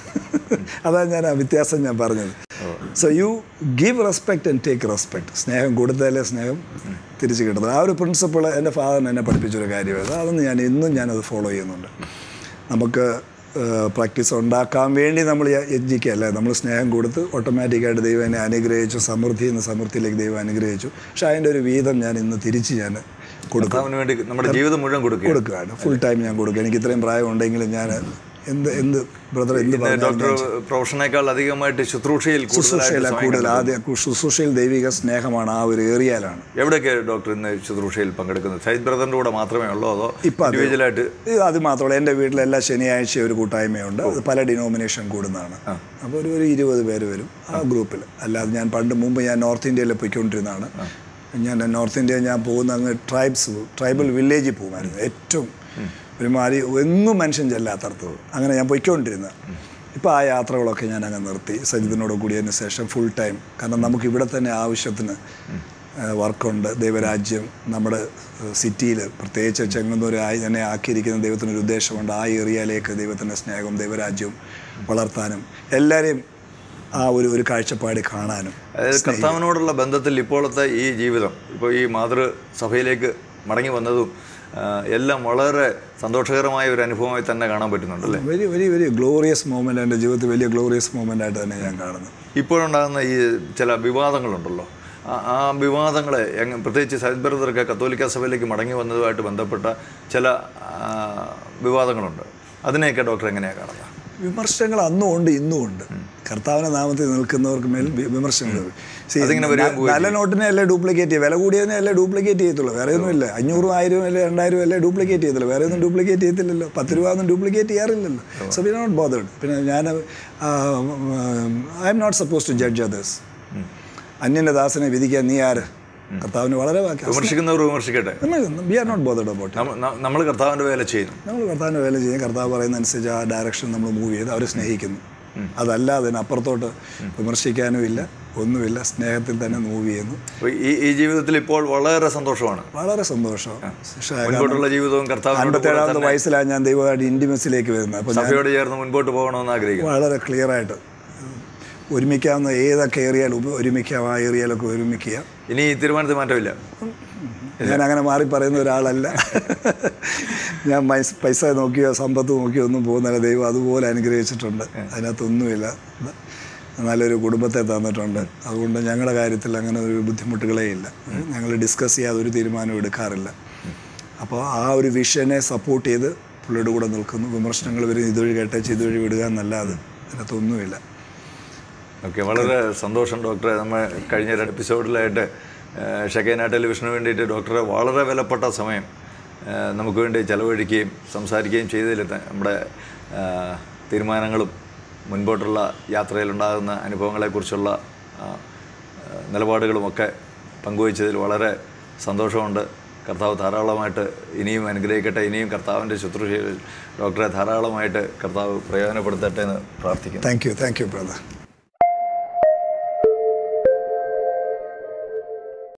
Speaker 2: അതാണ് ഞാൻ ആ വ്യത്യാസം ഞാൻ പറഞ്ഞത് so you give respect and take respect സ്നേഹം കൊടുത്താലേ സ്നേഹം തിരിച്ച് കിട്ടുന്നത് ആ ഒരു പ്രിൻസിപ്പിൾ എൻ്റെ ഫാദറിന് എന്നെ പഠിപ്പിച്ചൊരു കാര്യമായിരുന്നു അതൊന്ന് ഞാൻ ഇന്നും ഞാനത് ഫോളോ ചെയ്യുന്നുണ്ട് നമുക്ക് പ്രാക്ടീസ് ഉണ്ടാക്കാൻ വേണ്ടി നമ്മൾ യജ്ഞിക്കുകയല്ല നമ്മൾ സ്നേഹം കൊടുത്ത് ഓട്ടോമാറ്റിക്കായിട്ട് ദൈവം എന്നെ അനുഗ്രഹിച്ചു സമൃദ്ധി എന്ന സമൃദ്ധിയിലേക്ക് ദൈവം അനുഗ്രഹിച്ചു പക്ഷേ അതിൻ്റെ ഒരു വീതം ഞാൻ ഇന്ന് തിരിച്ച് ഞാൻ കൊടുക്കും
Speaker 1: കർത്താവിന് വേണ്ടി നമ്മുടെ ജീവിതം മുഴുവൻ കൊടുക്കുക
Speaker 2: കൊടുക്കുകയാണ് ഫുൾ ടൈം ഞാൻ കൊടുക്കുക എനിക്ക് ഇത്രയും പ്രായം ഉണ്ടെങ്കിലും ഞാൻ എന്ത് എന്ത് ബ്രദർ എന്ത്
Speaker 1: ഇന്ന്
Speaker 2: പറഞ്ഞാലും
Speaker 1: ഡോക്ടർ പ്രൊഫഷനേക്കാൾ അധികമായിട്ട് ശുശ്രൂഷയിൽ
Speaker 2: ശുശ്രൂഷയില
Speaker 1: കൂടുതലായിട്ട് സമയം
Speaker 2: കൂടുതൽ
Speaker 1: കണ്ടെത്തുന്നു.
Speaker 2: ആദ്യം ശുശ്രൂഷയിൽ ദൈവിക സ്നേഹമാണ് ആ ഒരു ഏരിയയിലാണ്
Speaker 1: എവിടെയൊക്കെ ഡോക്ടർ ഇന്ന് ശുശ്രൂഷയിൽ പങ്കെടുക്കുന്നത് സൈദ് ബ്രദറിന്റെ കൂടെ മാത്രമേ ഉള്ളൂ അതോ
Speaker 2: ഇപ്പം അത്
Speaker 1: ഇൻഡിവിജ്വലായിട്ട്
Speaker 2: ഇത് അത് മാത്രമല്ല എൻ്റെ വീട്ടിൽ എല്ലാ ശനിയാഴ്ചയും ഒരു കൂട്ടായ്മയുണ്ട് അത് പല ഡിനോമിനേഷൻ കൂടുന്നതാണ് അപ്പോൾ ഒരു ഒരു ഇരുപത് പേര് വരും ആ ഗ്രൂപ്പിൽ അല്ലാതെ ഞാൻ പണ്ട് മുമ്പ് ഞാൻ നോർത്ത് ഇന്ത്യയിൽ പോയിക്കൊണ്ടിരുന്നതാണ് ഞാൻ നോർത്ത് ഇന്ത്യ ഞാൻ പോകുന്ന അങ്ങ് ട്രൈബ്സ് ട്രൈബൽ വില്ലേജിൽ പോകുമായിരുന്നു ഏറ്റവും ഒരുമാതിരി എങ്ങും മനുഷ്യൻ ചെല്ലാത്തടത്ത് അങ്ങനെ ഞാൻ പോയിക്കൊണ്ടിരുന്നത് ഇപ്പോൾ ആ യാത്രകളൊക്കെ ഞാൻ അങ്ങ് നിർത്തി സജിതനോട് കൂടിയതിന് ശേഷം ഫുൾ ടൈം കാരണം നമുക്ക് ഇവിടെ തന്നെ ആവശ്യത്തിന് വർക്കുണ്ട് ദൈവരാജ്യം നമ്മുടെ സിറ്റിയിൽ പ്രത്യേകിച്ച് ചെങ്ങന്നൂർ ആയി തന്നെ ആക്കിയിരിക്കുന്ന ദൈവത്തിനൊരു ഉദ്ദേശമുണ്ട് ആ ഏരിയയിലേക്ക് ദൈവത്തിൻ്റെ സ്നേഹവും ദൈവരാജ്യവും വളർത്താനും എല്ലാവരെയും ആ ഒരു ഒരു കാഴ്ചപ്പാട് കാണാനും
Speaker 1: അതായത് കർത്താവിനോടുള്ള ബന്ധത്തിൽ ഇപ്പോഴത്തെ ഈ ജീവിതം ഇപ്പോൾ ഈ മാതൃസഭയിലേക്ക് മടങ്ങി വന്നതും ആ, എല്ലാം വളരെ സന്തോഷകരമായ ഒരു അനുഭവമായി തന്നെ കാണാൻ പറ്റുന്നുണ്ട് അല്ലേ
Speaker 2: very very very glorious moment എൻ്റെ ജീവിതത്തിൽ വലിയ ഗ്ലോറിയസ് മൂമെൻ്റ് ആയിട്ട് തന്നെ ഞാൻ കാണുന്നു
Speaker 1: ഇപ്പോഴുണ്ടാകുന്ന ഈ ചില വിവാദങ്ങളുണ്ടല്ലോ ആ- ആ വിവാദങ്ങളെ എങ്ങ പ്രത്യേകിച്ച് സൈദ് ബ്രദർക്ക് കത്തോലിക്ക സഭയിലേക്ക് മടങ്ങി വന്നതുമായിട്ട് ബന്ധപ്പെട്ട ചില ആ, വിവാദങ്ങളുണ്ട് അതിനെയൊക്കെ ഡോക്ടർ എങ്ങനെയാണ് കാണുന്നത്
Speaker 2: വിമർശനങ്ങൾ അന്നും ഉണ്ട് ഇന്നും ഉണ്ട് കർത്താവിന്റെ നാമത്തിൽ നിൽക്കുന്നവർക്ക് മേൽ വി- വിമർശനങ്ങൾ See,
Speaker 1: അതിങ്ങനെ വരികയും
Speaker 2: ന-
Speaker 1: പോവുകയും
Speaker 2: നല്ല നോട്ടിനെ അല്ലേ ഡ്യൂപ്ലിക്കേറ്റ് ചെയ്യുക വില കൂടിയതിനെ അല്ലേ ഡ്യൂപ്ലിക്കേറ്റ് ചെയ്യത്തുള്ളൂ വേറെ ഒന്നും ഇല്ല അഞ്ഞൂറും ആയിരം അല്ലേ രണ്ടായിരം അല്ലേ ഡ്യൂപ്ലിക്കേറ്റ് ചെയ്യത്തുള്ളൂ വേറെ ഒന്നും ഡ്യൂപ്ലിക്കേറ്റ് ചെയ്യത്തില്ലല്ലോ പത്ത് രൂപ ഒന്നും ഡ്യൂപ്ലിക്കേറ്റ് ചെയ്യാറില്ലല്ലോ സോ വി നോട്ട് ബോധേഡ് പിന്നെ ഞാൻ I am not suppose to judge others അന്യൻ്റെ ദാസനെ വിധിക്കാൻ നീ ആര് കർത്താവിന് വളരെ വാക്യം
Speaker 1: വിമർശിക്കുന്നവർ വിമർശിക്കട്ടെ
Speaker 2: we are not bothered about
Speaker 1: നമ്മൾ കർത്താവിൻ്റെ വേല ചെയ്യുന്നു
Speaker 2: നമ്മൾ കർത്താവിൻ്റെ വേല ചെയ്യും കർത്താവ് പറയുന്ന അനുസരിച്ച് ആ ഡയറക്ഷൻ നമ്മൾ മൂവ് ചെയ്ത് അവരെ സ്നേഹിക്കുന്നു അതല്ലാതെ അതിനപ്പുറത്തോട്ട് വിമർശിക്കാനും ഇല്ല ഒന്നുമില്ല സ്നേഹത്തിൽ തന്നെ മൂവ് ചെയ്യുന്നു
Speaker 1: അപ്പോൾ ഈ ഈ ജീവിതത്തിൽ ഇപ്പോൾ വളരെ സന്തോഷമാണ്
Speaker 2: വളരെ സന്തോഷം പക്ഷേ
Speaker 1: മുൻപോട്ടുള്ള ജീവിതവും കർത്താവിനോട് കൂടെ
Speaker 2: അൻപത്തേഴാമത്തെ വയസ്സിലാണ് ഞാൻ ദൈവമായിട്ട് ഇൻറ്റിമസിലേക്ക് വരുന്നത് അപ്പോൾ ഞാൻ
Speaker 1: സഭയോട് ചേർന്ന് മുൻപോട്ട് പോകണമെന്ന് ആഗ്രഹിക്കുന്നു
Speaker 2: വളരെ ക്ലിയർ ആയിട്ട് ഒരുമിക്കാവുന്ന ഏതൊക്കെ ഏരിയയിൽ ഉപ- ഒരുമിക്കാം ആ ഏരിയയിലൊക്കെ ഒരുമിക്കുക
Speaker 1: ഇനി ഈ തീരുമാനത്തിൽ മാറ്റമില്ല
Speaker 2: ഞാൻ അങ്ങനെ മാറി പറയുന്ന ഒരാളല്ല ഞാൻ മൈസ് പൈസ നോക്കിയോ സമ്പത്ത് നോക്കിയോ ഒന്നും പോകുന്നില്ല ദൈവം അതുപോലെ അനുഗ്രഹിച്ചിട്ടുണ്ട് അതിനകത്തൊന്നുമില്ല നല്ലൊരു കുടുംബത്തെ തന്നിട്ടുണ്ട് അതുകൊണ്ട് ഞങ്ങളുടെ കാര്യത്തിൽ അങ്ങനെ ഒരു ബുദ്ധിമുട്ടുകളേ ഇല്ല ഞങ്ങൾ ഡിസ്കസ് ചെയ്യാതെ ഒരു തീരുമാനം എടുക്കാറില്ല അപ്പോൾ ആ ഒരു വിഷനെ സപ്പോർട്ട് ചെയ്ത് പുള്ളിയുടെ കൂടെ നിൽക്കുന്നു വിമർശനങ്ങൾ വരും ഇതുവഴി കേട്ടേച്ച് ഇതുവഴി വിടുക എന്നല്ലാതെ അതിനകത്തൊന്നുമില്ല
Speaker 1: ഓക്കെ വളരെ സന്തോഷം ഡോക്ടറെ നമ്മൾ കഴിഞ്ഞ ഒരു എപ്പിസോഡിലായിട്ട് ഷെക്കേന ടെലിവിഷന് വേണ്ടിയിട്ട് ഡോക്ടറെ വളരെ വിലപ്പെട്ട സമയം ആ, നമുക്ക് വേണ്ടി ചെലവഴിക്കുകയും സംസാരിക്കുകയും ചെയ്തതിൽ ത- നമ്മുടെ ആ, തീരുമാനങ്ങളും മുൻപോട്ടുള്ള യാത്രയിലുണ്ടാകുന്ന അനുഭവങ്ങളെക്കുറിച്ചുള്ള ആ, ആ, നിലപാടുകളുമൊക്കെ പങ്കുവച്ചതിൽ വളരെ സന്തോഷമുണ്ട് കർത്താവ് ധാരാളമായിട്ട് ഇനിയും അനുഗ്രഹിക്കട്ടെ ഇനിയും കർത്താവിൻ്റെ ശുശ്രൂഷയിൽ ഡോക്ടറെ ധാരാളമായിട്ട് കർത്താവ് പ്രയോജനപ്പെടുത്തട്ടെ എന്ന് പ്രാർത്ഥിക്കുന്നു
Speaker 2: thank you thank you brother